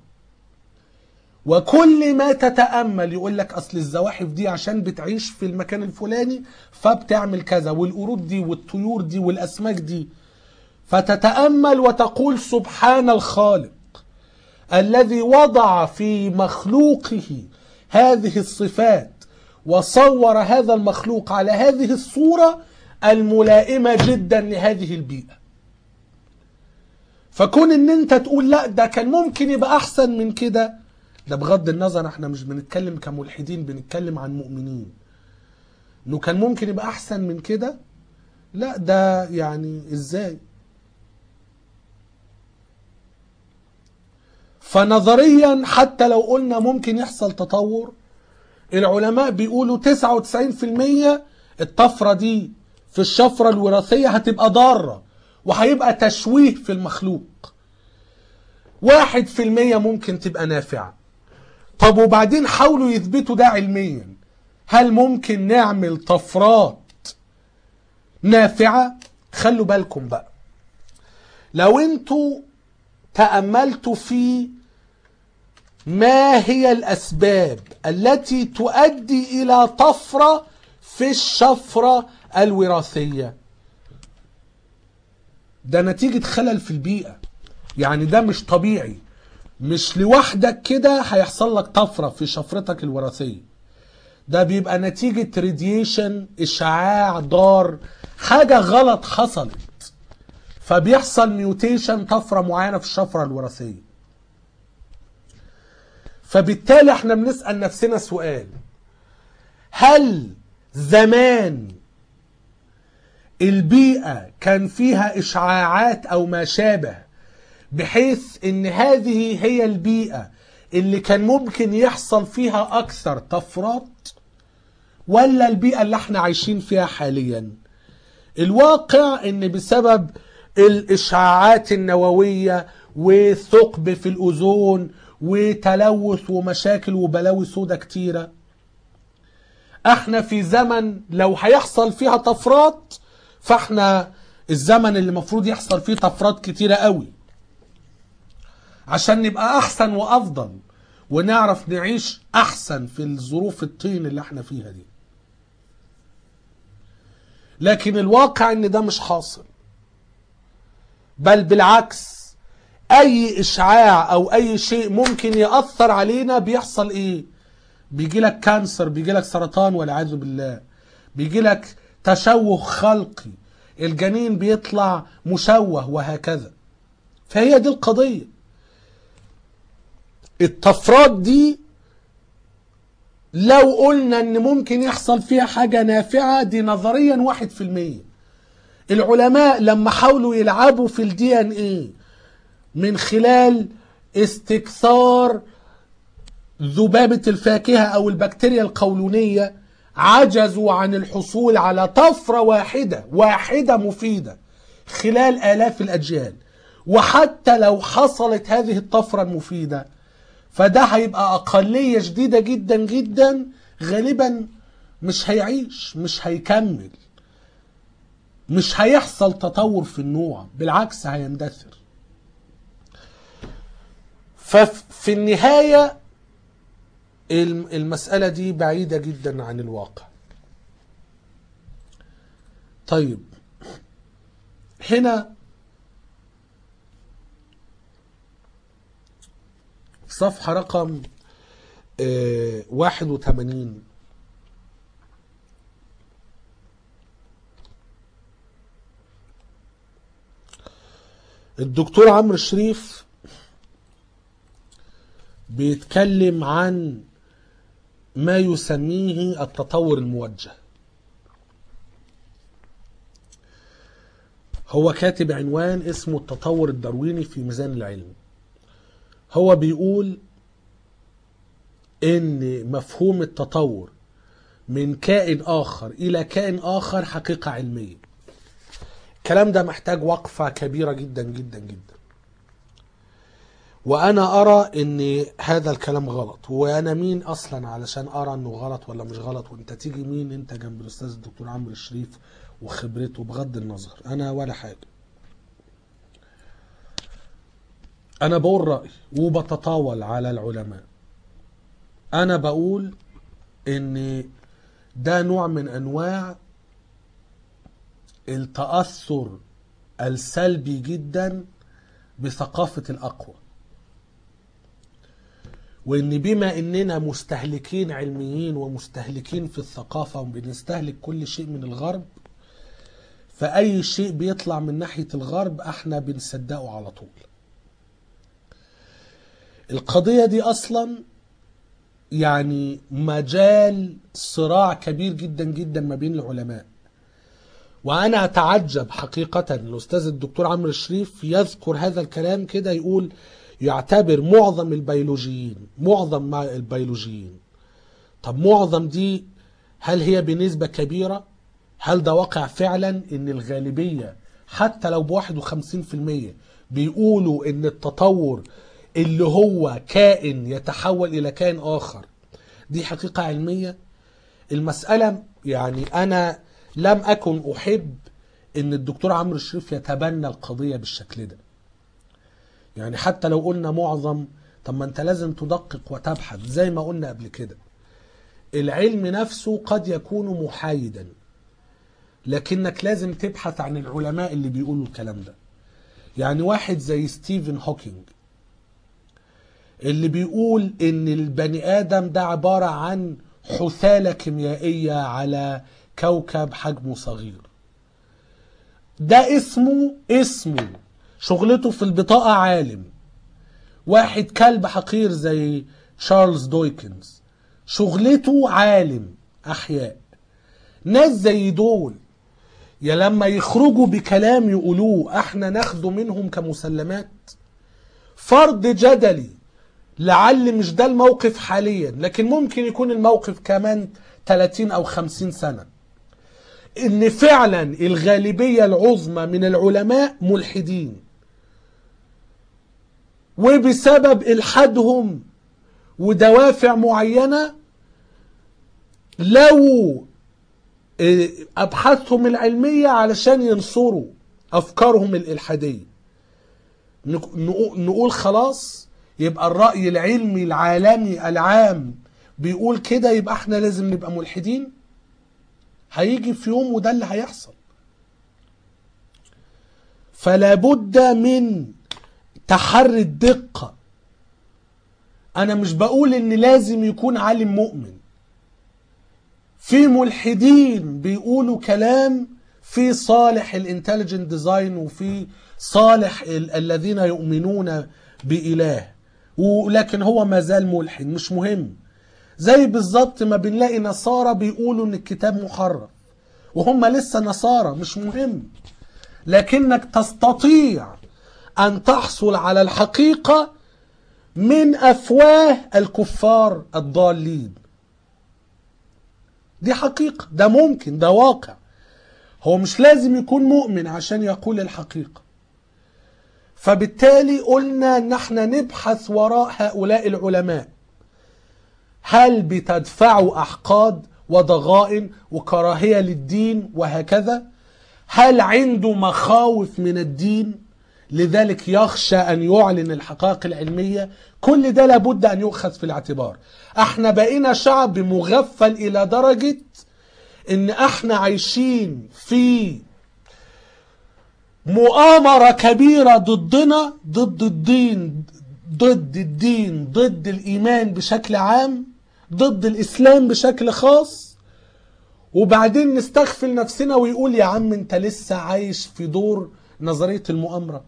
وكل ما تتامل يقول لك اصل الزواحف دي عشان بتعيش في المكان الفلاني فبتعمل كذا والقرود دي والطيور دي والاسماك دي فتتامل وتقول سبحان الخالق الذي وضع في مخلوقه هذه الصفات وصور هذا المخلوق على هذه الصوره الملائمه جدا لهذه البيئه فكون ان انت تقول لا ده كان ممكن يبقى احسن من كده ده بغض النظر احنا مش بنتكلم كملحدين بنتكلم عن مؤمنين انه كان ممكن يبقى احسن من كده لا ده يعني ازاي فنظريا حتى لو قلنا ممكن يحصل تطور العلماء بيقولوا 99% الطفرة دي في الشفرة الوراثية هتبقى ضارة وهيبقى تشويه في المخلوق واحد في المية ممكن تبقى نافعة طب وبعدين حاولوا يثبتوا ده علميا هل ممكن نعمل طفرات نافعة خلوا بالكم بقى لو انتوا تأملتوا في ما هي الأسباب التي تؤدي إلى طفرة في الشفرة الوراثية ده نتيجة خلل في البيئة يعني ده مش طبيعي مش لوحدك كده هيحصل لك طفرة في شفرتك الوراثية ده بيبقى نتيجة راديشن إشعاع ضار حاجة غلط حصلت فبيحصل ميوتيشن طفرة معينة في الشفرة الوراثية فبالتالي احنا بنسأل نفسنا سؤال هل زمان البيئة كان فيها إشعاعات أو ما شابه بحيث إن هذه هي البيئة اللي كان ممكن يحصل فيها أكثر طفرات ولا البيئة اللي احنا عايشين فيها حاليا الواقع إن بسبب الإشعاعات النووية وثقب في الأوزون وتلوث ومشاكل وبلاوي سودة كتيرة احنا في زمن لو هيحصل فيها طفرات فاحنا الزمن اللي المفروض يحصل فيه طفرات كتيرة قوي عشان نبقى احسن وافضل ونعرف نعيش احسن في الظروف الطين اللي احنا فيها دي لكن الواقع ان ده مش حاصل بل بالعكس اي اشعاع او اي شيء ممكن ياثر علينا بيحصل ايه بيجي لك كانسر بيجي لك سرطان والعياذ بالله بيجي لك تشوه خلقي الجنين بيطلع مشوه وهكذا فهي دي القضيه الطفرات دي لو قلنا ان ممكن يحصل فيها حاجة نافعة دي نظريا واحد في المية العلماء لما حاولوا يلعبوا في الدي ان ايه من خلال استكثار ذبابة الفاكهة او البكتيريا القولونية عجزوا عن الحصول على طفرة واحدة واحدة مفيدة خلال آلاف الأجيال وحتى لو حصلت هذه الطفرة المفيدة فده هيبقى أقلية شديدة جدا جدا غالبا مش هيعيش مش هيكمل مش هيحصل تطور في النوع بالعكس هيندثر ففي النهاية الم- المسألة دي بعيدة جدا عن الواقع طيب هنا صفحة رقم آه، 81 الدكتور عمرو شريف بيتكلم عن ما يسميه التطور الموجه هو كاتب عنوان اسمه التطور الدرويني في ميزان العلم هو بيقول ان مفهوم التطور من كائن اخر الى كائن اخر حقيقة علمية الكلام ده محتاج وقفة كبيرة جدا جدا جدا وانا ارى ان هذا الكلام غلط وانا مين اصلا علشان ارى انه غلط ولا مش غلط وانت تيجي مين انت جنب الاستاذ الدكتور عمرو الشريف وخبرته بغض النظر انا ولا حاجه انا بقول رايي وبتطاول على العلماء انا بقول ان ده نوع من انواع التاثر السلبي جدا بثقافه الاقوى وان بما اننا مستهلكين علميين ومستهلكين في الثقافه وبنستهلك كل شيء من الغرب فاي شيء بيطلع من ناحيه الغرب احنا بنصدقه على طول القضيه دي اصلا يعني مجال صراع كبير جدا جدا ما بين العلماء وانا اتعجب حقيقه الاستاذ الدكتور عمرو الشريف يذكر هذا الكلام كده يقول يعتبر معظم البيولوجيين معظم مع البيولوجيين طب معظم دي هل هي بنسبة كبيرة هل ده واقع فعلا ان الغالبية حتى لو بواحد وخمسين في المية بيقولوا ان التطور اللي هو كائن يتحول الى كائن اخر دي حقيقة علمية المسألة يعني انا لم اكن احب ان الدكتور عمرو الشريف يتبنى القضية بالشكل ده يعني حتى لو قلنا معظم طب ما انت لازم تدقق وتبحث زي ما قلنا قبل كده العلم نفسه قد يكون محايدا لكنك لازم تبحث عن العلماء اللي بيقولوا الكلام ده يعني واحد زي ستيفن هوكينج اللي بيقول ان البني ادم ده عبارة عن حثالة كيميائية على كوكب حجمه صغير ده اسمه اسمه شغلته في البطاقة عالم واحد كلب حقير زي تشارلز دويكنز شغلته عالم أحياء ناس زي دول يا لما يخرجوا بكلام يقولوه احنا ناخده منهم كمسلمات فرض جدلي لعل مش ده الموقف حاليا لكن ممكن يكون الموقف كمان 30 او 50 سنة ان فعلا الغالبية العظمى من العلماء ملحدين وبسبب الحادهم ودوافع معينة لو ابحاثهم العلمية علشان ينصروا افكارهم الالحادية نقول خلاص يبقى الرأي العلمي العالمي العام بيقول كده يبقى احنا لازم نبقى ملحدين هيجي في يوم وده اللي هيحصل فلا بد من تحري الدقة أنا مش بقول إن لازم يكون عالم مؤمن في ملحدين بيقولوا كلام في صالح الانتليجنت ديزاين وفي صالح ال- الذين يؤمنون بإله ولكن هو ما زال ملحد مش مهم زي بالظبط ما بنلاقي نصارى بيقولوا ان الكتاب محرف وهم لسه نصارى مش مهم لكنك تستطيع ان تحصل على الحقيقه من افواه الكفار الضالين دي حقيقه ده ممكن ده واقع هو مش لازم يكون مؤمن عشان يقول الحقيقه فبالتالي قلنا ان احنا نبحث وراء هؤلاء العلماء هل بتدفعوا احقاد وضغائن وكراهيه للدين وهكذا هل عنده مخاوف من الدين لذلك يخشى ان يعلن الحقائق العلميه كل ده لابد ان يؤخذ في الاعتبار احنا بقينا شعب مغفل الى درجه ان احنا عايشين في مؤامرة كبيرة ضدنا ضد الدين ضد الدين ضد الإيمان بشكل عام ضد الإسلام بشكل خاص وبعدين نستغفل نفسنا ويقول يا عم انت لسه عايش في دور نظرية المؤامرة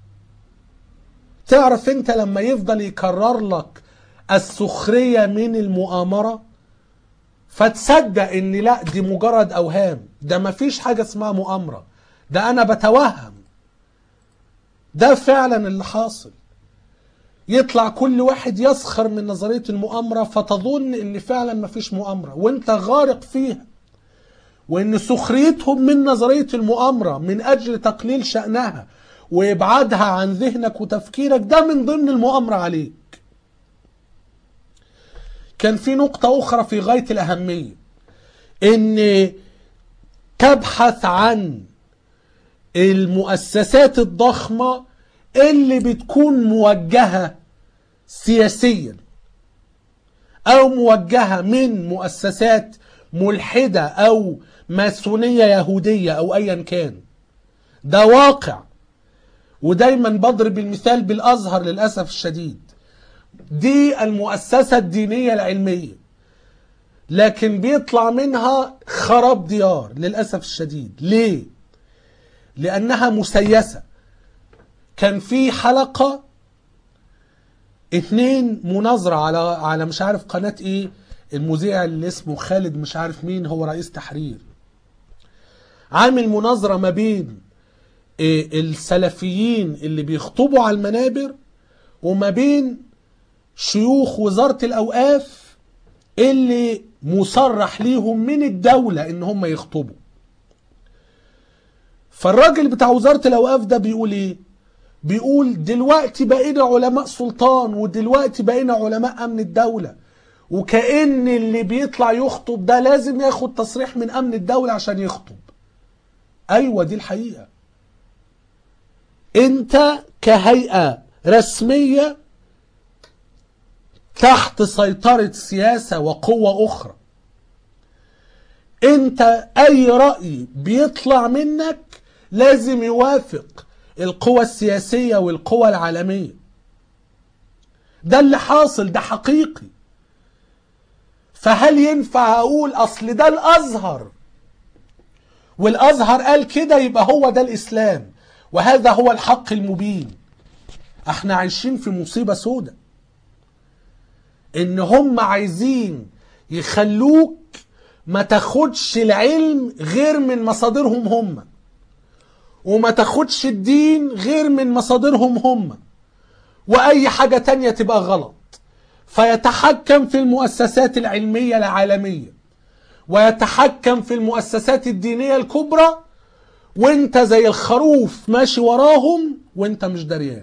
تعرف انت لما يفضل يكرر لك السخرية من المؤامرة فتصدق ان لا دي مجرد اوهام ده مفيش حاجة اسمها مؤامرة ده انا بتوهم ده فعلا اللي حاصل يطلع كل واحد يسخر من نظرية المؤامرة فتظن ان فعلا مفيش مؤامرة وانت غارق فيها وان سخريتهم من نظرية المؤامرة من اجل تقليل شأنها وابعادها عن ذهنك وتفكيرك ده من ضمن المؤامرة عليك كان في نقطة أخرى في غاية الأهمية إن تبحث عن المؤسسات الضخمة اللي بتكون موجهة سياسيا أو موجهة من مؤسسات ملحدة أو ماسونية يهودية أو أيا كان ده واقع ودايما بضرب المثال بالأزهر للأسف الشديد دي المؤسسة الدينية العلمية لكن بيطلع منها خراب ديار للأسف الشديد ليه؟ لأنها مسيسة كان في حلقة اتنين مناظرة على على مش عارف قناة ايه المذيع اللي اسمه خالد مش عارف مين هو رئيس تحرير عامل مناظرة ما بين إيه السلفيين اللي بيخطبوا على المنابر وما بين شيوخ وزارة الأوقاف اللي مصرح ليهم من الدولة إن هم يخطبوا فالراجل بتاع وزارة الأوقاف ده بيقول إيه؟ بيقول دلوقتي بقينا علماء سلطان ودلوقتي بقينا علماء أمن الدولة وكأن اللي بيطلع يخطب ده لازم ياخد تصريح من أمن الدولة عشان يخطب أيوة دي الحقيقة أنت كهيئة رسمية تحت سيطرة سياسة وقوة أخرى أنت أي رأي بيطلع منك لازم يوافق القوى السياسية والقوى العالمية ده اللي حاصل ده حقيقي فهل ينفع أقول أصل ده الأزهر والأزهر قال كده يبقى هو ده الإسلام وهذا هو الحق المبين احنا عايشين في مصيبة سودة ان هم عايزين يخلوك ما تاخدش العلم غير من مصادرهم هم وما تاخدش الدين غير من مصادرهم هم واي حاجة تانية تبقى غلط فيتحكم في المؤسسات العلمية العالمية ويتحكم في المؤسسات الدينية الكبرى وانت زي الخروف ماشي وراهم وانت مش دريان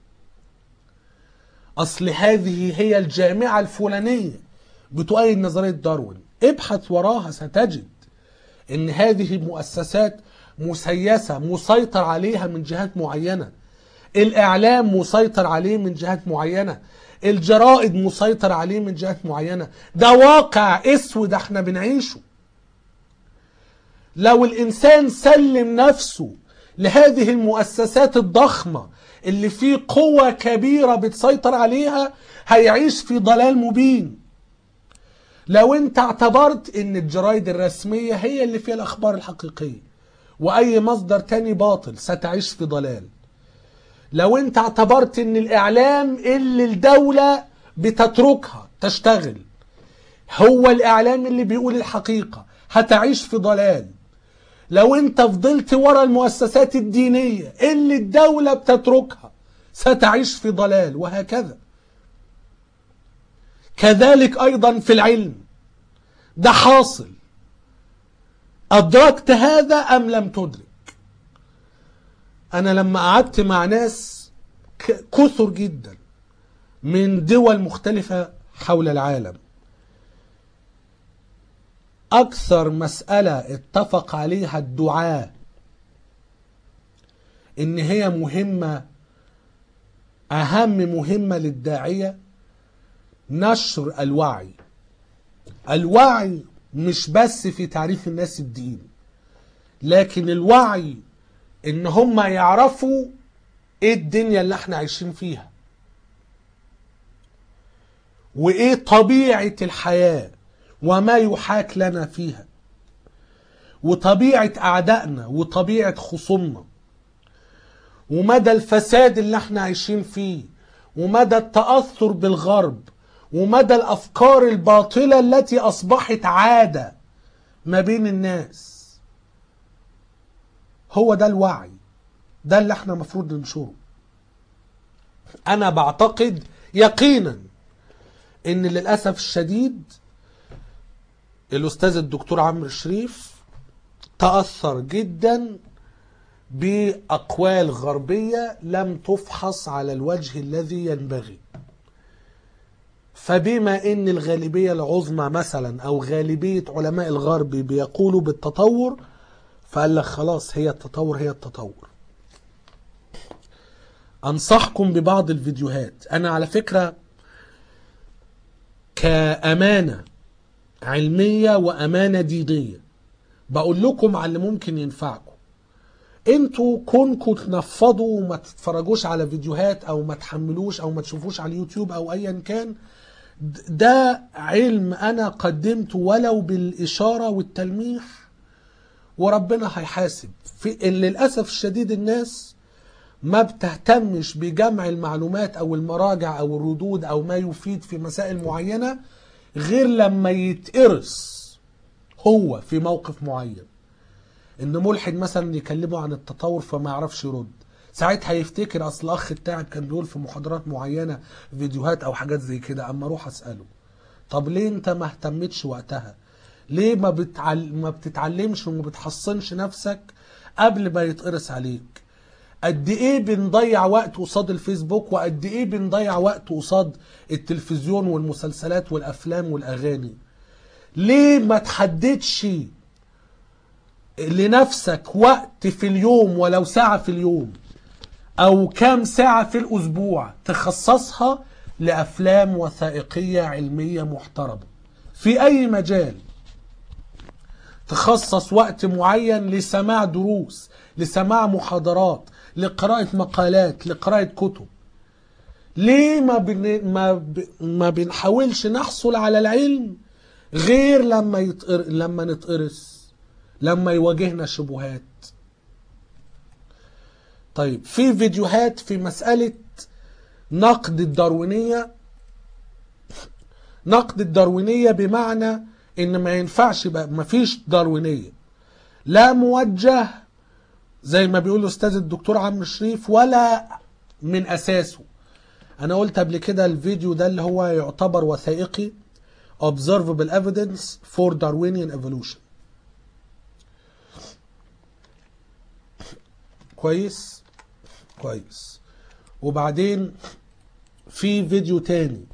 اصل هذه هي الجامعة الفلانية بتؤيد نظرية داروين ابحث وراها ستجد ان هذه مؤسسات مسيسة مسيطر عليها من جهات معينة الاعلام مسيطر عليه من جهات معينة الجرائد مسيطر عليه من جهات معينة ده واقع اسود احنا بنعيشه لو الانسان سلم نفسه لهذه المؤسسات الضخمه اللي فيه قوة كبيرة بتسيطر عليها هيعيش في ضلال مبين لو انت اعتبرت ان الجرايد الرسمية هي اللي فيها الاخبار الحقيقية واي مصدر تاني باطل ستعيش في ضلال لو انت اعتبرت ان الاعلام اللي الدولة بتتركها تشتغل هو الاعلام اللي بيقول الحقيقة هتعيش في ضلال لو انت فضلت ورا المؤسسات الدينية اللي الدولة بتتركها ستعيش في ضلال وهكذا كذلك ايضا في العلم ده حاصل ادركت هذا ام لم تدرك انا لما قعدت مع ناس كثر جدا من دول مختلفة حول العالم أكثر مسألة اتفق عليها الدعاة إن هي مهمة أهم مهمة للداعية نشر الوعي الوعي مش بس في تعريف الناس الدين لكن الوعي إن هم يعرفوا إيه الدنيا اللي احنا عايشين فيها وإيه طبيعة الحياة وما يحاك لنا فيها وطبيعة أعدائنا وطبيعة خصومنا ومدى الفساد اللي احنا عايشين فيه ومدى التأثر بالغرب ومدى الأفكار الباطلة التي أصبحت عادة ما بين الناس هو ده الوعي ده اللي احنا مفروض ننشره أنا بعتقد يقينا إن للأسف الشديد الأستاذ الدكتور عمرو شريف تأثر جدا بأقوال غربية لم تفحص على الوجه الذي ينبغي فبما ان الغالبية العظمى مثلا او غالبية علماء الغرب بيقولوا بالتطور فقال لك خلاص هي التطور هي التطور انصحكم ببعض الفيديوهات انا على فكرة كأمانة علمية وأمانة دينية بقول لكم على اللي ممكن ينفعكم انتوا كونكم تنفضوا وما تتفرجوش على فيديوهات او ما تحملوش او ما تشوفوش على اليوتيوب او ايا كان ده علم انا قدمته ولو بالاشاره والتلميح وربنا هيحاسب في للاسف الشديد الناس ما بتهتمش بجمع المعلومات او المراجع او الردود او ما يفيد في مسائل معينه غير لما يتقرص هو في موقف معين ان ملحد مثلا يكلمه عن التطور فما يعرفش يرد ساعتها يفتكر اصل الاخ التاعب كان بيقول في محاضرات معينه فيديوهات او حاجات زي كده اما اروح اساله طب ليه انت ما اهتمتش وقتها ليه ما بتعل... ما بتتعلمش وما بتحصنش نفسك قبل ما يتقرص عليك قد ايه بنضيع وقت قصاد الفيسبوك وقد ايه بنضيع وقت قصاد التلفزيون والمسلسلات والافلام والاغاني ليه ما تحددش لنفسك وقت في اليوم ولو ساعة في اليوم أو كام ساعة في الأسبوع تخصصها لأفلام وثائقية علمية محترمة في أي مجال تخصص وقت معين لسماع دروس لسماع محاضرات لقراءة مقالات لقراءة كتب ليه ما بن... ما, ب... ما بنحاولش نحصل على العلم غير لما يتقر... لما نتقرص لما يواجهنا شبهات طيب في فيديوهات في مسألة نقد الداروينية نقد الداروينية بمعنى ان ما ينفعش بقى ما فيش داروينية لا موجه زي ما بيقول الاستاذ الدكتور عمرو شريف ولا من اساسه انا قلت قبل كده الفيديو ده اللي هو يعتبر وثائقي observable evidence for Darwinian evolution كويس كويس وبعدين في فيديو تاني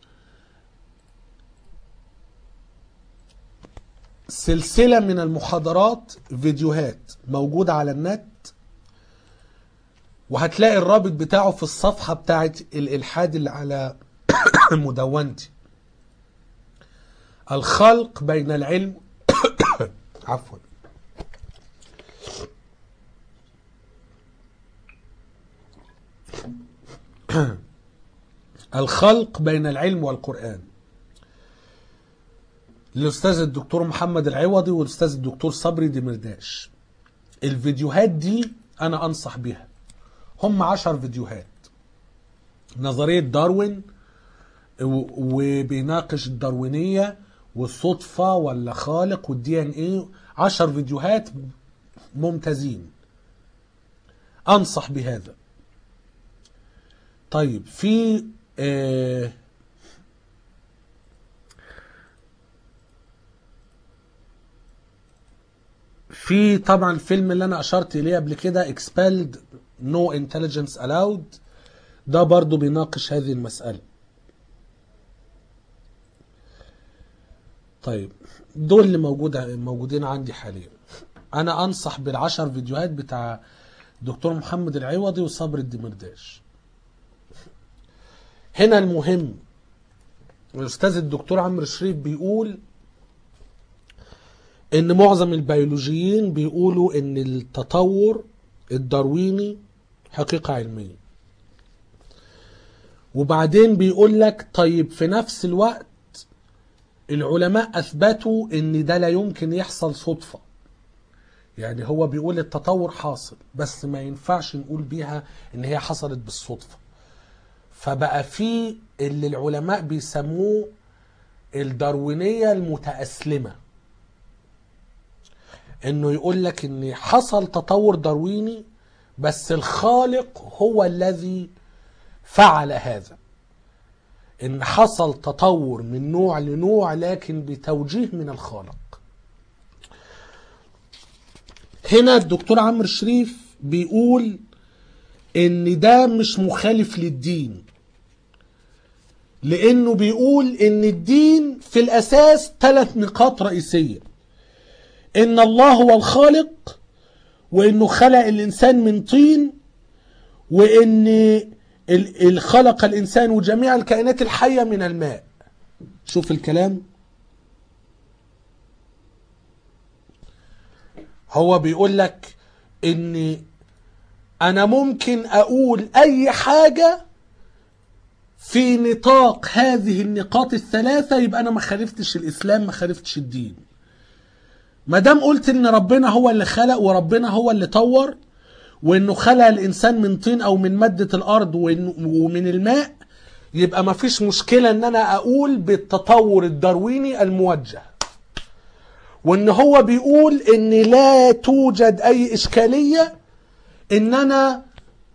سلسلة من المحاضرات فيديوهات موجودة على النت وهتلاقي الرابط بتاعه في الصفحة بتاعت الإلحاد اللي على مدونتي الخلق بين العلم عفوا الخلق بين العلم والقرآن الأستاذ الدكتور محمد العوضي والأستاذ الدكتور صبري دمرداش الفيديوهات دي أنا أنصح بها هم عشر فيديوهات نظرية داروين و- وبيناقش الداروينية والصدفة ولا خالق والدي ان ايه عشر فيديوهات ممتازين انصح بهذا طيب في آه في طبعا الفيلم اللي انا اشرت اليه قبل كده expelled no intelligence allowed ده برضو بيناقش هذه المسألة طيب دول اللي موجودة موجودين عندي حاليا انا انصح بالعشر فيديوهات بتاع دكتور محمد العوضي وصبر الدمرداش هنا المهم الاستاذ الدكتور عمرو شريف بيقول ان معظم البيولوجيين بيقولوا ان التطور الدارويني حقيقة علمية وبعدين بيقول لك طيب في نفس الوقت العلماء اثبتوا ان ده لا يمكن يحصل صدفة يعني هو بيقول التطور حاصل بس ما ينفعش نقول بيها ان هي حصلت بالصدفة فبقى في اللي العلماء بيسموه الداروينية المتأسلمة انه يقول لك ان حصل تطور دارويني بس الخالق هو الذي فعل هذا ان حصل تطور من نوع لنوع لكن بتوجيه من الخالق هنا الدكتور عمرو شريف بيقول ان ده مش مخالف للدين لانه بيقول ان الدين في الاساس ثلاث نقاط رئيسيه ان الله هو الخالق وانه خلق الانسان من طين وان ال- ال- خلق الانسان وجميع الكائنات الحيه من الماء شوف الكلام هو بيقول لك ان انا ممكن اقول اي حاجه في نطاق هذه النقاط الثلاثه يبقى انا ما خالفتش الاسلام ما خالفتش الدين ما دام قلت ان ربنا هو اللي خلق وربنا هو اللي طور وانه خلق الانسان من طين او من ماده الارض وإنه- ومن الماء يبقى ما فيش مشكله ان انا اقول بالتطور الدارويني الموجه وان هو بيقول ان لا توجد اي اشكاليه ان انا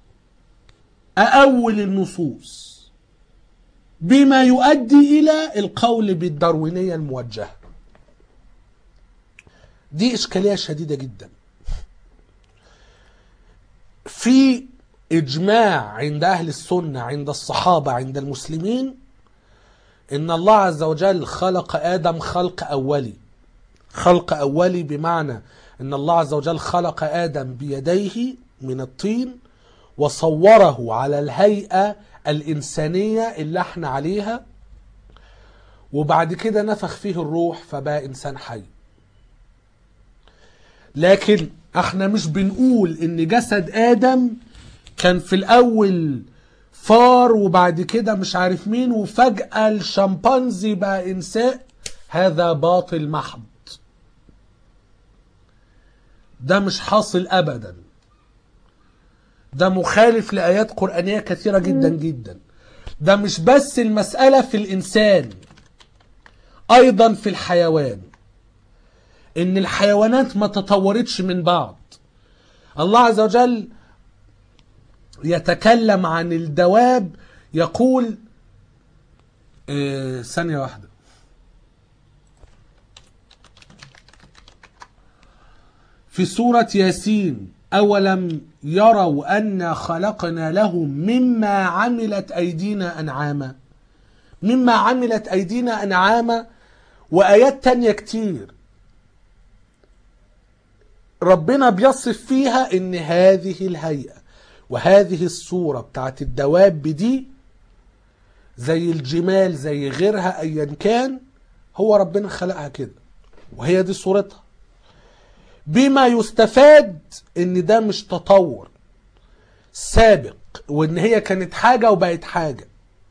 ااول النصوص بما يؤدي الى القول بالداروينيه الموجهه دي اشكاليه شديده جدا في اجماع عند اهل السنه عند الصحابه عند المسلمين ان الله عز وجل خلق ادم خلق اولي خلق اولي بمعنى ان الله عز وجل خلق ادم بيديه من الطين وصوره على الهيئه الانسانيه اللي احنا عليها وبعد كده نفخ فيه الروح فبقى انسان حي لكن احنا مش بنقول ان جسد ادم كان في الاول فار وبعد كده مش عارف مين وفجأة الشمبانزي بقى انسان هذا باطل محض ده مش حاصل ابدا ده مخالف لآيات قرآنية كثيرة جدا جدا ده مش بس المسألة في الإنسان أيضا في الحيوان ان الحيوانات ما تطورتش من بعض الله عز وجل يتكلم عن الدواب يقول آه، ثانية واحدة في سورة ياسين أولم يروا أنا خلقنا لهم مما عملت أيدينا أنعاما مما عملت أيدينا أنعاما وآيات تانية كتير ربنا بيصف فيها ان هذه الهيئة وهذه الصورة بتاعت الدواب دي زي الجمال زي غيرها ايا كان هو ربنا خلقها كده وهي دي صورتها بما يستفاد ان ده مش تطور سابق وان هي كانت حاجة وبقت حاجة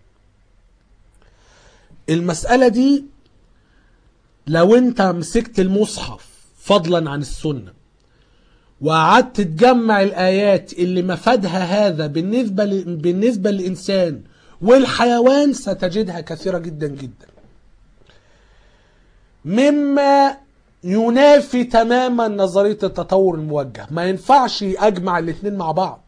المسألة دي لو انت مسكت المصحف فضلا عن السنة وقعدت تجمع الآيات اللي مفادها هذا بالنسبة ل... بالنسبة للإنسان والحيوان ستجدها كثيرة جدا جدا مما ينافي تماما نظرية التطور الموجه ما ينفعش أجمع الاثنين مع بعض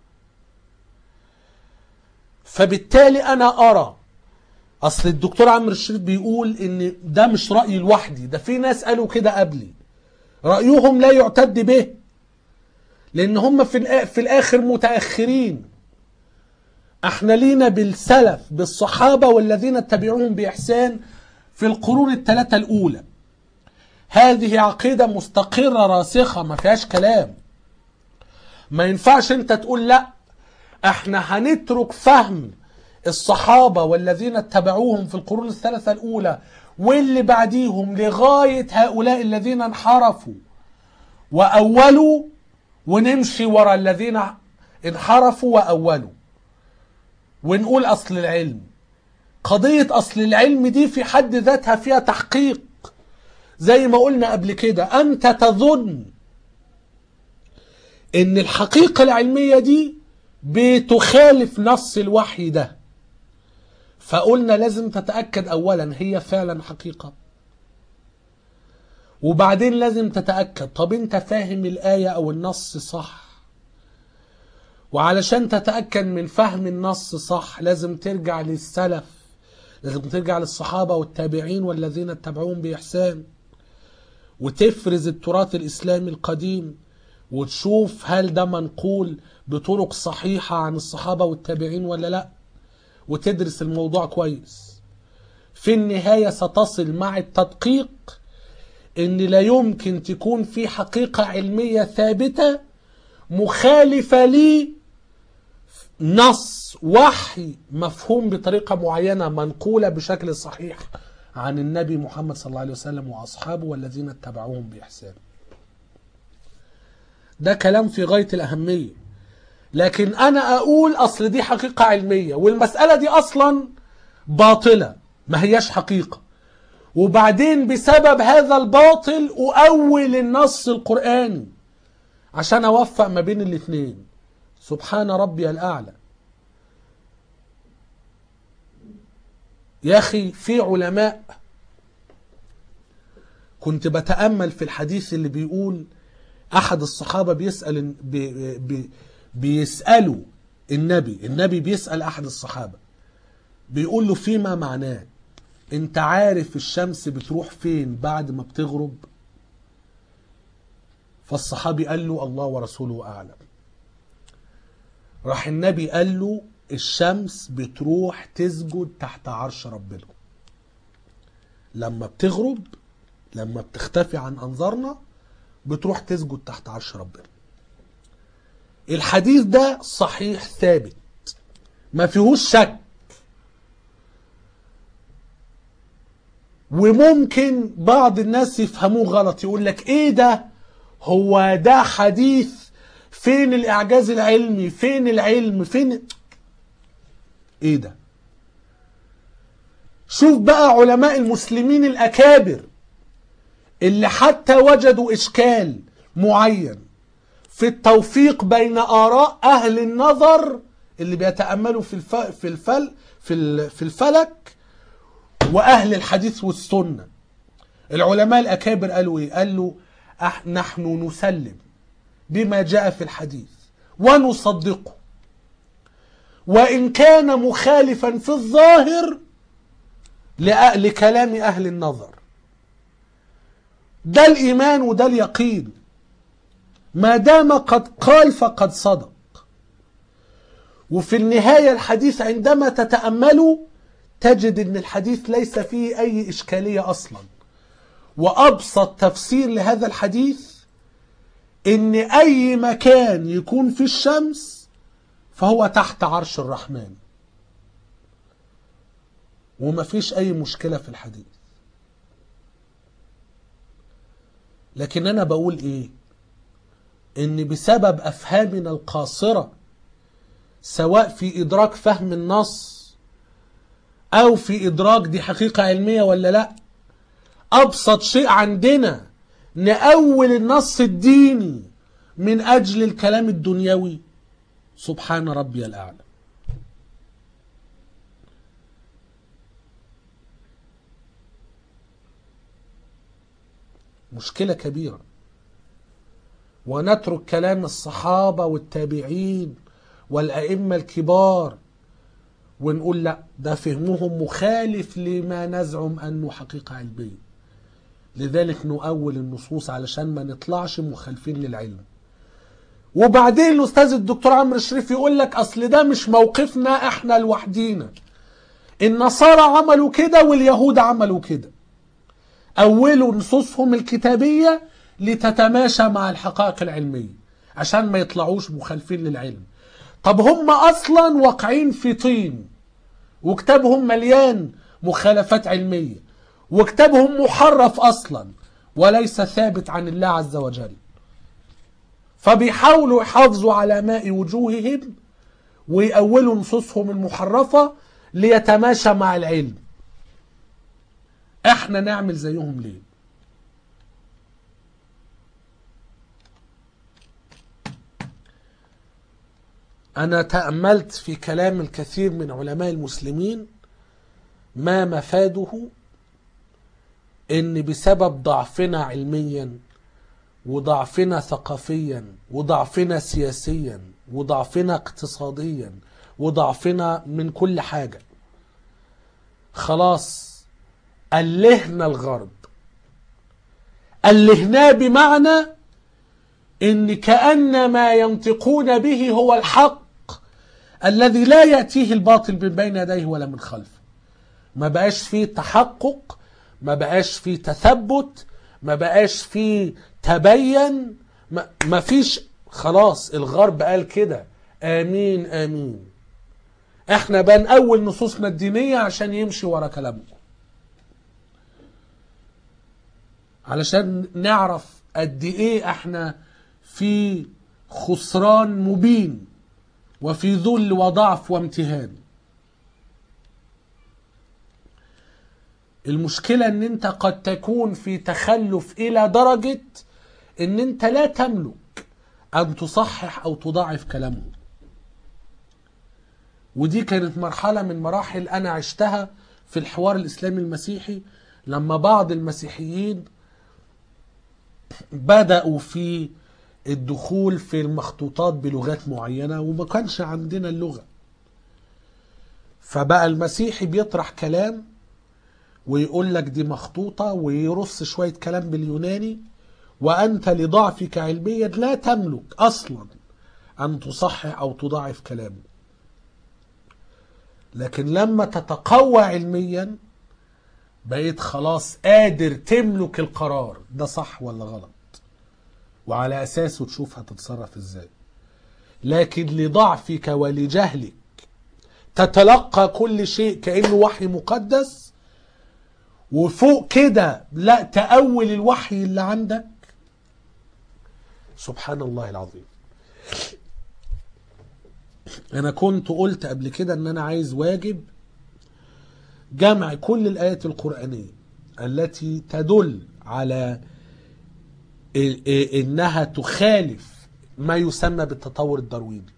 فبالتالي أنا أرى أصل الدكتور عمرو الشريف بيقول إن ده مش رأيي لوحدي ده في ناس قالوا كده قبلي رأيهم لا يعتد به لأن هم في الآ- في الآخر متأخرين احنا لينا بالسلف بالصحابة والذين اتبعوهم بإحسان في القرون الثلاثة الأولى هذه عقيدة مستقرة راسخة ما فيهاش كلام ما ينفعش انت تقول لا احنا هنترك فهم الصحابة والذين اتبعوهم في القرون الثلاثة الأولى واللي بعديهم لغاية هؤلاء الذين انحرفوا وأولوا ونمشي ورا الذين انحرفوا وأولوا ونقول أصل العلم قضية أصل العلم دي في حد ذاتها فيها تحقيق زي ما قلنا قبل كده أنت تظن إن الحقيقة العلمية دي بتخالف نص الوحي ده فقلنا لازم تتأكد أولا هي فعلا حقيقة وبعدين لازم تتأكد طب انت فاهم الآية أو النص صح وعلشان تتأكد من فهم النص صح لازم ترجع للسلف لازم ترجع للصحابة والتابعين والذين اتبعوهم بإحسان وتفرز التراث الإسلامي القديم وتشوف هل ده منقول بطرق صحيحة عن الصحابة والتابعين ولا لا وتدرس الموضوع كويس في النهاية ستصل مع التدقيق ان لا يمكن تكون في حقيقة علمية ثابتة مخالفة لي نص وحي مفهوم بطريقة معينة منقولة بشكل صحيح عن النبي محمد صلى الله عليه وسلم وأصحابه والذين اتبعوهم بإحسان ده كلام في غاية الأهمية لكن أنا أقول أصل دي حقيقة علمية والمسألة دي أصلا باطلة ما هياش حقيقة وبعدين بسبب هذا الباطل أؤول النص القرآني عشان أوفق ما بين الاثنين سبحان ربي الأعلى يا أخي في علماء كنت بتأمل في الحديث اللي بيقول أحد الصحابة بيسأل بي بي بيسألوا النبي النبي بيسأل أحد الصحابة بيقول له فيما معناه انت عارف الشمس بتروح فين بعد ما بتغرب فالصحابي قال له الله ورسوله أعلم راح النبي قال له الشمس بتروح تسجد تحت عرش ربنا لما بتغرب لما بتختفي عن أنظارنا بتروح تسجد تحت عرش ربنا الحديث ده صحيح ثابت ما فيهوش شك وممكن بعض الناس يفهموه غلط يقول لك ايه ده هو ده حديث فين الاعجاز العلمي فين العلم فين ايه ده شوف بقى علماء المسلمين الاكابر اللي حتى وجدوا اشكال معين في التوفيق بين اراء اهل النظر اللي بيتاملوا في الف... في الفل في ال... في الفلك واهل الحديث والسنه العلماء الاكابر قالوا ايه قالوا أح... نحن نسلم بما جاء في الحديث ونصدقه وان كان مخالفا في الظاهر لأ... لكلام اهل النظر ده الايمان وده اليقين ما دام قد قال فقد صدق وفي النهايه الحديث عندما تتامله تجد ان الحديث ليس فيه اي اشكاليه اصلا وابسط تفسير لهذا الحديث ان اي مكان يكون في الشمس فهو تحت عرش الرحمن وما فيش اي مشكله في الحديث لكن انا بقول ايه ان بسبب افهامنا القاصره سواء في ادراك فهم النص او في ادراك دي حقيقة علمية ولا لا ابسط شيء عندنا نأول النص الديني من اجل الكلام الدنيوي سبحان ربي الاعلى مشكلة كبيرة ونترك كلام الصحابة والتابعين والأئمة الكبار ونقول لا ده فهمهم مخالف لما نزعم أنه حقيقة علمية لذلك نؤول النصوص علشان ما نطلعش مخالفين للعلم وبعدين الأستاذ الدكتور عمرو الشريف يقول لك أصل ده مش موقفنا إحنا لوحدينا النصارى عملوا كده واليهود عملوا كده أولوا نصوصهم الكتابية لتتماشى مع الحقائق العلمية عشان ما يطلعوش مخالفين للعلم طب هم أصلا واقعين في طين وكتابهم مليان مخالفات علمية وكتابهم محرف أصلا وليس ثابت عن الله عز وجل فبيحاولوا يحافظوا على ماء وجوههم ويأولوا نصوصهم المحرفة ليتماشى مع العلم احنا نعمل زيهم ليه انا تأملت في كلام الكثير من علماء المسلمين ما مفاده ان بسبب ضعفنا علميا وضعفنا ثقافيا وضعفنا سياسيا وضعفنا اقتصاديا وضعفنا من كل حاجة خلاص ألهنا الغرب ألهناه بمعنى إن كأن ما ينطقون به هو الحق الذي لا يأتيه الباطل من بين يديه ولا من خلفه ما بقاش فيه تحقق ما بقاش فيه تثبت ما بقاش فيه تبين ما, ما فيش خلاص الغرب قال كده آمين آمين احنا بنأول نصوصنا الدينية عشان يمشي ورا كلامكم علشان نعرف قد ايه احنا في خسران مبين وفي ذل وضعف وامتهان المشكلة ان انت قد تكون في تخلف الى درجة ان انت لا تملك ان تصحح او تضاعف كلامهم ودي كانت مرحلة من مراحل انا عشتها في الحوار الاسلامي المسيحي لما بعض المسيحيين بدأوا في الدخول في المخطوطات بلغات معينة وما كانش عندنا اللغة فبقى المسيحي بيطرح كلام ويقول لك دي مخطوطة ويرص شوية كلام باليوناني وأنت لضعفك علميا لا تملك أصلا أن تصحح أو تضاعف كلامه لكن لما تتقوى علميا بقيت خلاص قادر تملك القرار ده صح ولا غلط وعلى أساسه تشوف هتتصرف ازاي لكن لضعفك ولجهلك تتلقى كل شيء كأنه وحي مقدس وفوق كده لا تأول الوحي اللي عندك سبحان الله العظيم انا كنت قلت قبل كده ان انا عايز واجب جمع كل الآيات القرآنية التي تدل على إنها تخالف ما يسمى بالتطور الدرويني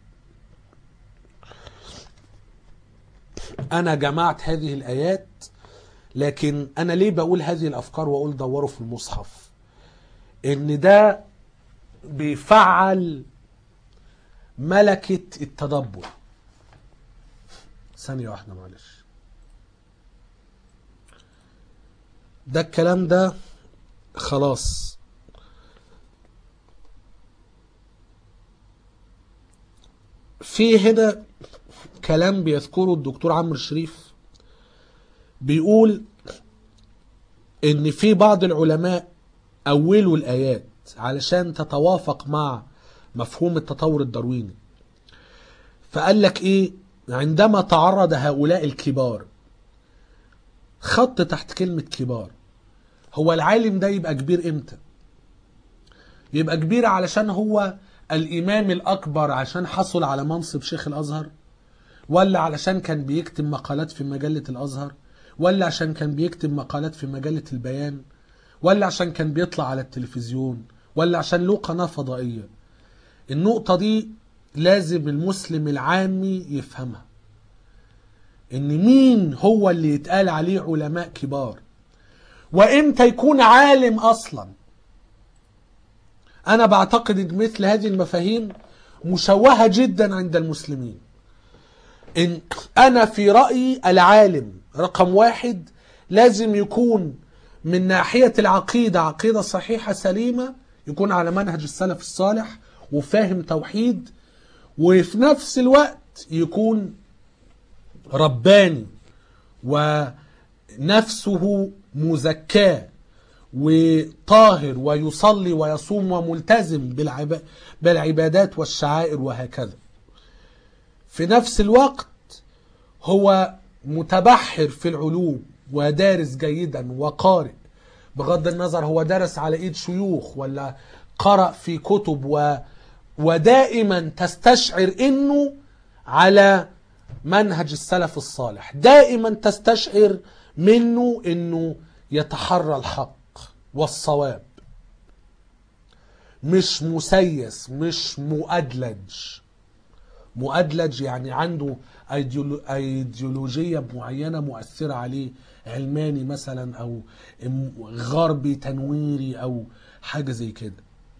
أنا جمعت هذه الآيات لكن أنا ليه بقول هذه الأفكار وأقول دوروا في المصحف إن ده بيفعل ملكة التدبر ثانية واحدة معلش ده الكلام ده خلاص في هنا كلام بيذكره الدكتور عمرو الشريف بيقول ان في بعض العلماء اولوا الايات علشان تتوافق مع مفهوم التطور الدرويني فقال لك ايه عندما تعرض هؤلاء الكبار خط تحت كلمة كبار هو العالم ده يبقى كبير امتى يبقى كبير علشان هو الإمام الأكبر عشان حصل على منصب شيخ الأزهر ولا علشان كان بيكتب مقالات في مجلة الأزهر ولا عشان كان بيكتب مقالات في مجلة البيان ولا عشان كان بيطلع على التلفزيون ولا عشان له قناة فضائية النقطة دي لازم المسلم العامي يفهمها ان مين هو اللي يتقال عليه علماء كبار وامتى يكون عالم اصلا انا بعتقد ان مثل هذه المفاهيم مشوهة جدا عند المسلمين ان انا في رأيي العالم رقم واحد لازم يكون من ناحية العقيدة عقيدة صحيحة سليمة يكون على منهج السلف الصالح وفاهم توحيد وفي نفس الوقت يكون رباني ونفسه مزكاه وطاهر ويصلي ويصوم وملتزم بالعب- بالعبادات والشعائر وهكذا في نفس الوقت هو متبحر في العلوم ودارس جيدا وقارئ بغض النظر هو درس على ايد شيوخ ولا قرأ في كتب و ودائما تستشعر انه على منهج السلف الصالح دائما تستشعر منه انه يتحرى الحق والصواب مش مسيس مش مؤدلج مؤدلج يعني عنده أيديولو- ايديولوجية معينة مؤثرة عليه علماني مثلا او ام- غربي تنويري او حاجة زي كده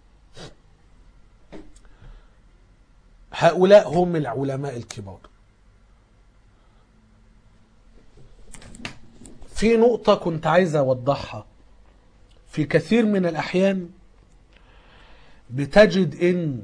هؤلاء هم العلماء الكبار في نقطة كنت عايز أوضحها في كثير من الأحيان بتجد إن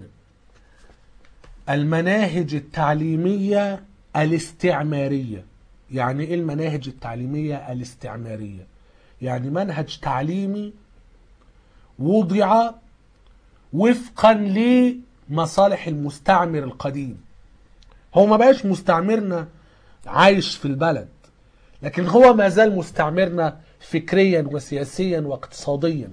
المناهج التعليمية الاستعمارية يعني إيه المناهج التعليمية الاستعمارية يعني منهج تعليمي وضع وفقا لمصالح المستعمر القديم هو ما بقاش مستعمرنا عايش في البلد لكن هو ما زال مستعمرنا فكريا وسياسيا واقتصاديا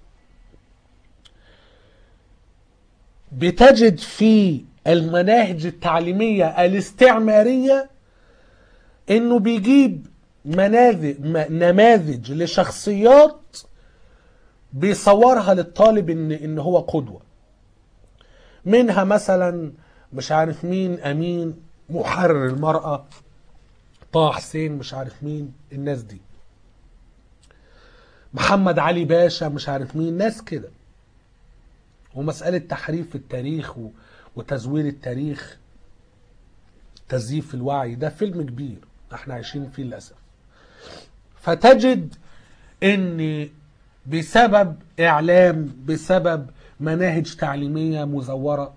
بتجد في المناهج التعليمية الاستعمارية انه بيجيب مناذج م- نماذج لشخصيات بيصورها للطالب ان ان هو قدوة منها مثلا مش عارف مين امين محرر المرأة طه حسين مش عارف مين الناس دي محمد علي باشا مش عارف مين ناس كده ومسألة تحريف التاريخ و- وتزوير التاريخ تزييف الوعي ده فيلم كبير احنا عايشين فيه للأسف فتجد ان بسبب اعلام بسبب مناهج تعليمية مزورة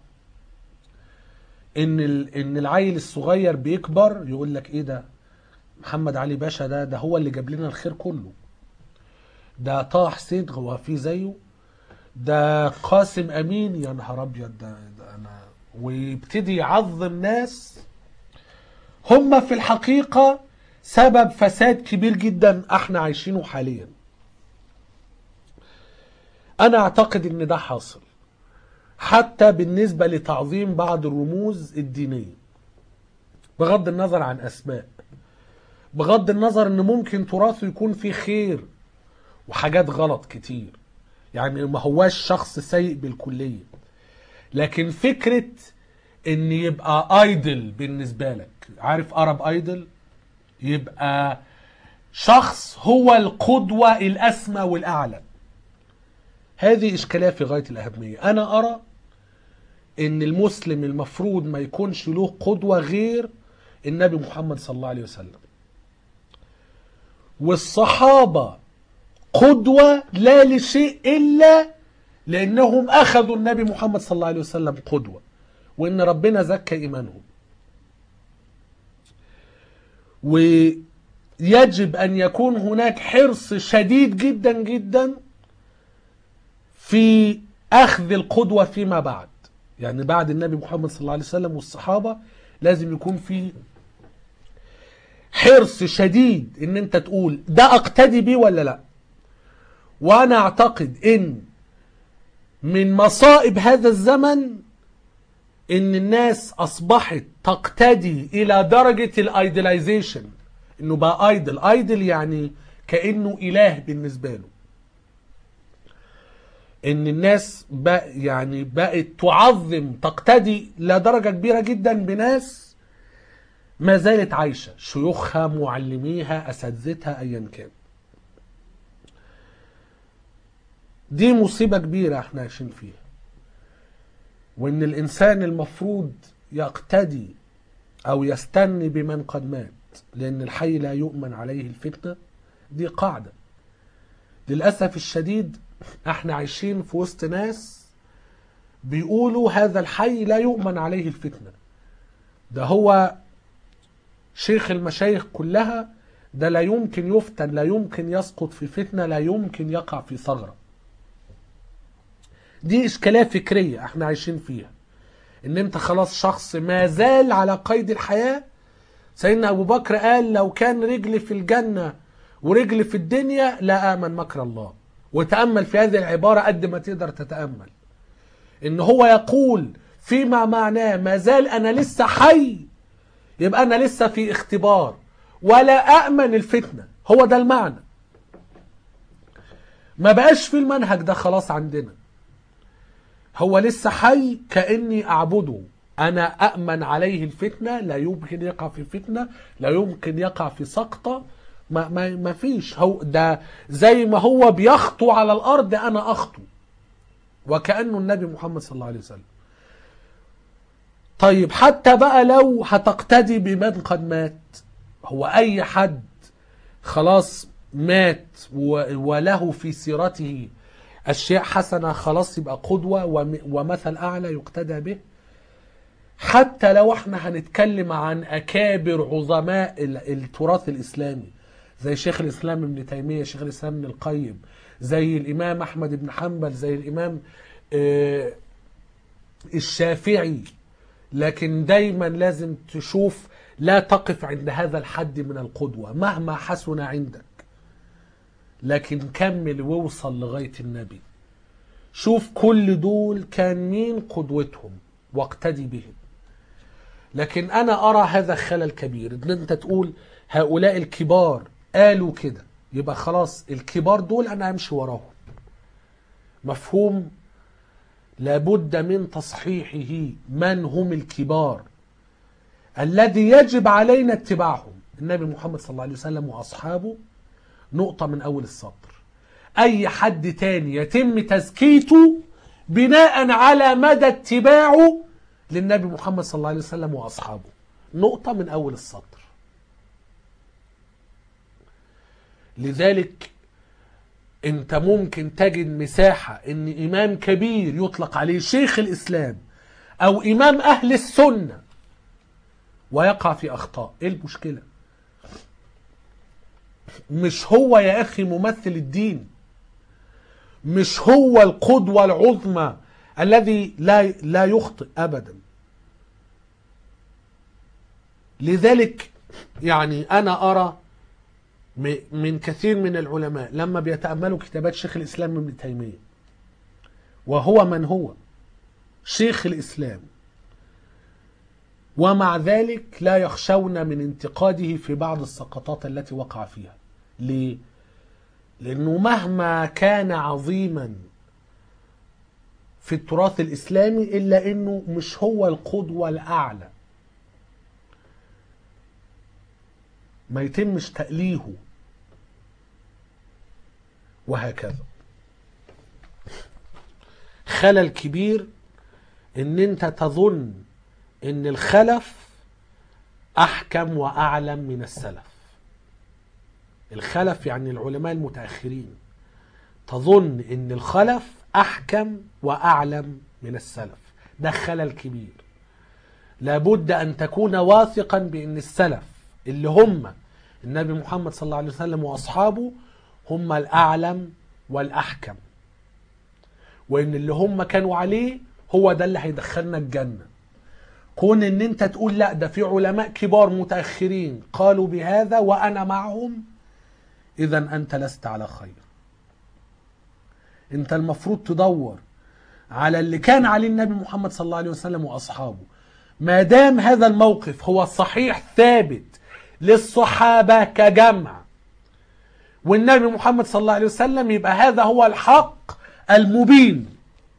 ان ال- ان العيل الصغير بيكبر يقول لك ايه ده محمد علي باشا ده ده هو اللي جاب لنا الخير كله ده طه حسين هو في زيه ده قاسم امين يا نهار ابيض ده, ده انا ويبتدي يعظم ناس هم في الحقيقه سبب فساد كبير جدا احنا عايشينه حاليا انا اعتقد ان ده حاصل حتى بالنسبه لتعظيم بعض الرموز الدينيه بغض النظر عن اسماء بغض النظر ان ممكن تراثه يكون فيه خير وحاجات غلط كتير يعني ما هواش شخص سيء بالكلية لكن فكرة ان يبقى ايدل بالنسبة لك عارف ارب ايدل يبقى شخص هو القدوة الاسمى والاعلى هذه اشكالية في غاية الاهمية انا ارى ان المسلم المفروض ما يكونش له قدوة غير النبي محمد صلى الله عليه وسلم والصحابة قدوة لا لشيء إلا لأنهم أخذوا النبي محمد صلى الله عليه وسلم قدوة وإن ربنا زكى إيمانهم ويجب أن يكون هناك حرص شديد جدا جدا في أخذ القدوة فيما بعد يعني بعد النبي محمد صلى الله عليه وسلم والصحابة لازم يكون في حرص شديد ان انت تقول ده اقتدي بيه ولا لا وانا اعتقد ان من مصائب هذا الزمن ان الناس اصبحت تقتدي الى درجة الايدلايزيشن انه بقى ايدل ايدل يعني كانه اله بالنسبة له ان الناس بقى يعني بقت تعظم تقتدي لدرجة كبيرة جدا بناس ما زالت عايشة شيوخها معلميها اساتذتها ايا كان دي مصيبة كبيرة احنا عايشين فيها وان الانسان المفروض يقتدي او يستني بمن قد مات لان الحي لا يؤمن عليه الفتنة دي قاعدة للأسف الشديد احنا عايشين في وسط ناس بيقولوا هذا الحي لا يؤمن عليه الفتنة ده هو شيخ المشايخ كلها ده لا يمكن يفتن لا يمكن يسقط في فتنة لا يمكن يقع في ثغرة دي إشكالية فكرية احنا عايشين فيها ان انت خلاص شخص ما زال على قيد الحياة سيدنا ابو بكر قال لو كان رجلي في الجنة ورجلي في الدنيا لا امن مكر الله وتأمل في هذه العبارة قد ما تقدر تتأمل ان هو يقول فيما معناه ما زال انا لسه حي يبقى انا لسه في اختبار ولا أأمن الفتنة هو ده المعنى ما بقاش في المنهج ده خلاص عندنا هو لسه حي كأني أعبده أنا أأمن عليه الفتنة لا يمكن يقع في فتنة لا يمكن يقع في سقطة ما, ما, ما فيش هو ده زي ما هو بيخطو على الأرض أنا أخطو وكأنه النبي محمد صلى الله عليه وسلم طيب حتى بقى لو هتقتدي بمن قد مات هو أي حد خلاص مات و- وله في سيرته أشياء حسنة خلاص يبقى قدوة وم- ومثل أعلى يقتدى به حتى لو احنا هنتكلم عن أكابر عظماء ال- التراث الإسلامي زي شيخ الإسلام ابن تيمية شيخ الإسلام ابن القيم زي الإمام أحمد بن حنبل زي الإمام آه، الشافعي لكن دايما لازم تشوف لا تقف عند هذا الحد من القدوة مهما حسن عندك لكن كمل واوصل لغاية النبي شوف كل دول كان مين قدوتهم واقتدي بهم لكن انا ارى هذا خلل كبير ان انت تقول هؤلاء الكبار قالوا كده يبقى خلاص الكبار دول انا امشي وراهم مفهوم لابد من تصحيحه من هم الكبار الذي يجب علينا اتباعهم النبي محمد صلى الله عليه وسلم واصحابه نقطة من أول السطر أي حد تاني يتم تزكيته بناء على مدى اتباعه للنبي محمد صلى الله عليه وسلم وأصحابه نقطة من أول السطر لذلك انت ممكن تجد مساحة ان امام كبير يطلق عليه شيخ الاسلام او امام اهل السنة ويقع في اخطاء ايه المشكلة مش هو يا اخي ممثل الدين مش هو القدوة العظمى الذي لا لا يخطئ ابدا لذلك يعني انا ارى م- من كثير من العلماء لما بيتأملوا كتابات شيخ الإسلام ابن تيمية وهو من هو شيخ الإسلام ومع ذلك لا يخشون من انتقاده في بعض السقطات التي وقع فيها ليه؟ لأنه مهما كان عظيما في التراث الإسلامي إلا أنه مش هو القدوة الأعلى ما يتمش تأليهه وهكذا خلل كبير ان انت تظن ان الخلف احكم واعلم من السلف الخلف يعني العلماء المتاخرين تظن ان الخلف احكم واعلم من السلف ده خلل كبير لابد ان تكون واثقا بان السلف اللي هم النبي محمد صلى الله عليه وسلم واصحابه هم الاعلم والاحكم وان اللي هم كانوا عليه هو ده اللي هيدخلنا الجنه كون ان انت تقول لا ده في علماء كبار متاخرين قالوا بهذا وانا معهم اذا انت لست على خير انت المفروض تدور على اللي كان عليه النبي محمد صلى الله عليه وسلم واصحابه ما دام هذا الموقف هو الصحيح ثابت للصحابه كجمع والنبي محمد صلى الله عليه وسلم يبقى هذا هو الحق المبين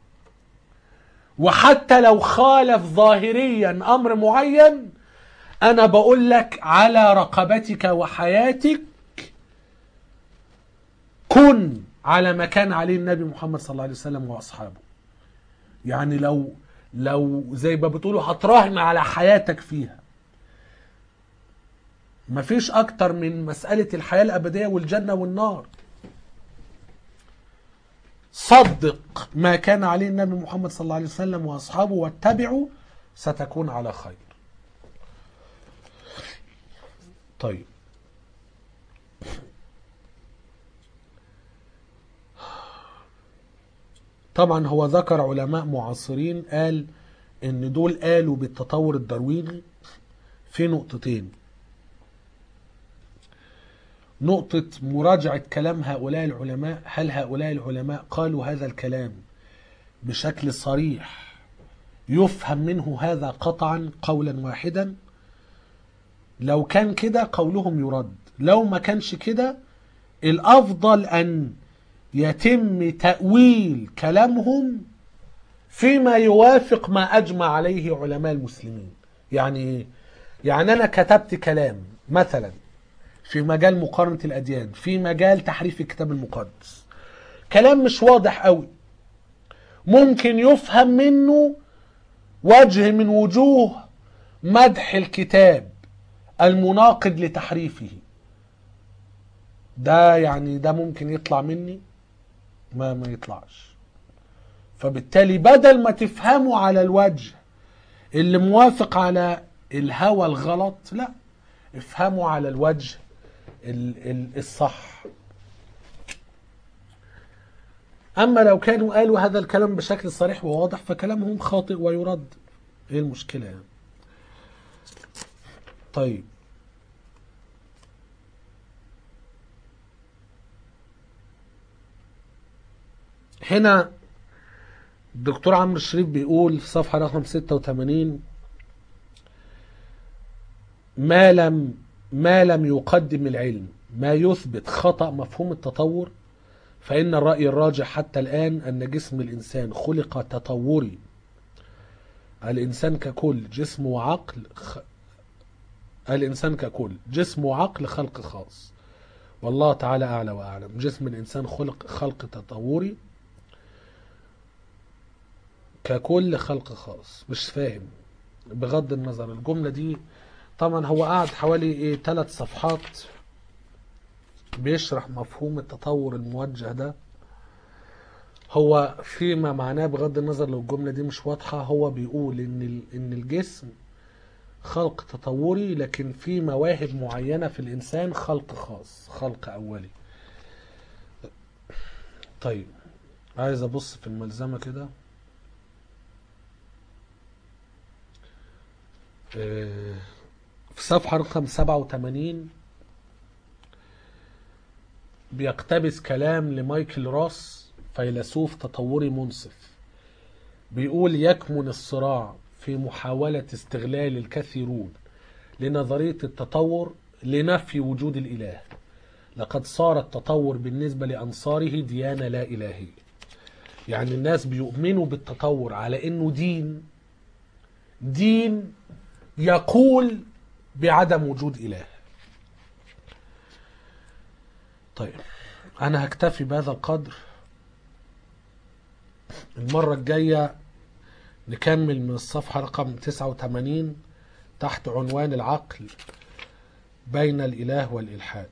وحتى لو خالف ظاهريا امر معين انا بقول لك على رقبتك وحياتك كن على ما كان عليه النبي محمد صلى الله عليه وسلم واصحابه يعني لو لو زي ما بتقولوا هتراهن على حياتك فيها مفيش اكتر من مسألة الحياة الابدية والجنة والنار صدق ما كان عليه النبي محمد صلى الله عليه وسلم واصحابه واتبعوا ستكون على خير طيب طبعا هو ذكر علماء معاصرين قال ان دول قالوا بالتطور الدرويني في نقطتين نقطة مراجعة كلام هؤلاء العلماء هل هؤلاء العلماء قالوا هذا الكلام بشكل صريح يفهم منه هذا قطعا قولا واحدا لو كان كده قولهم يرد لو ما كانش كده الأفضل أن يتم تأويل كلامهم فيما يوافق ما أجمع عليه علماء المسلمين يعني إيه؟ يعني أنا كتبت كلام مثلا في مجال مقارنة الأديان في مجال تحريف الكتاب المقدس كلام مش واضح قوي ممكن يفهم منه وجه من وجوه مدح الكتاب المناقض لتحريفه ده يعني ده ممكن يطلع مني ما ما يطلعش فبالتالي بدل ما تفهموا على الوجه اللي موافق على الهوى الغلط لا افهموا على الوجه ال- ال- الصح اما لو كانوا قالوا هذا الكلام بشكل صريح وواضح فكلامهم خاطئ ويرد ايه المشكله يعني طيب هنا الدكتور عمرو الشريف بيقول في صفحة رقم 86 ما لم ما لم يقدم العلم ما يثبت خطأ مفهوم التطور فإن الرأي الراجح حتى الآن أن جسم الإنسان خلق تطوري الإنسان ككل جسم وعقل خ... الإنسان ككل جسم وعقل خلق خاص والله تعالى أعلى وأعلم جسم الإنسان خلق خلق تطوري ككل خلق خاص مش فاهم بغض النظر الجملة دي طبعا هو قعد حوالي ايه ثلاث صفحات بيشرح مفهوم التطور الموجه ده هو فيما معناه بغض النظر لو الجملة دي مش واضحة هو بيقول ان ال- ان الجسم خلق تطوري لكن في مواهب معينة في الانسان خلق خاص خلق اولي طيب عايز ابص في الملزمة كده آه، في صفحة رقم 87 بيقتبس كلام لمايكل روس فيلسوف تطوري منصف بيقول يكمن الصراع في محاولة استغلال الكثيرون لنظرية التطور لنفي وجود الإله لقد صار التطور بالنسبة لأنصاره ديانة لا إلهية يعني الناس بيؤمنوا بالتطور على إنه دين دين يقول بعدم وجود إله طيب أنا هكتفي بهذا القدر المرة الجاية نكمل من الصفحة رقم 89 تحت عنوان العقل بين الإله والإلحاد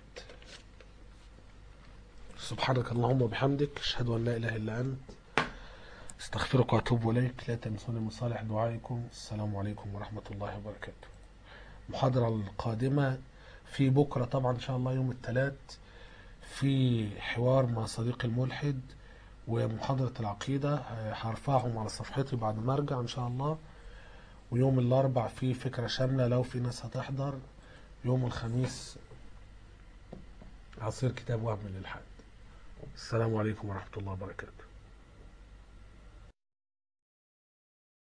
سبحانك اللهم وبحمدك أشهد أن لا إله إلا أنت استغفرك واتوب اليك لا تنسوني من صالح دعائكم السلام عليكم ورحمه الله وبركاته المحاضره القادمه في بكره طبعا ان شاء الله يوم الثلاث في حوار مع صديقي الملحد ومحاضره العقيده هرفعهم على صفحتي بعد ما ارجع ان شاء الله ويوم الاربع في فكره شامله لو في ناس هتحضر يوم الخميس عصير كتاب وهم للحد السلام عليكم ورحمه الله وبركاته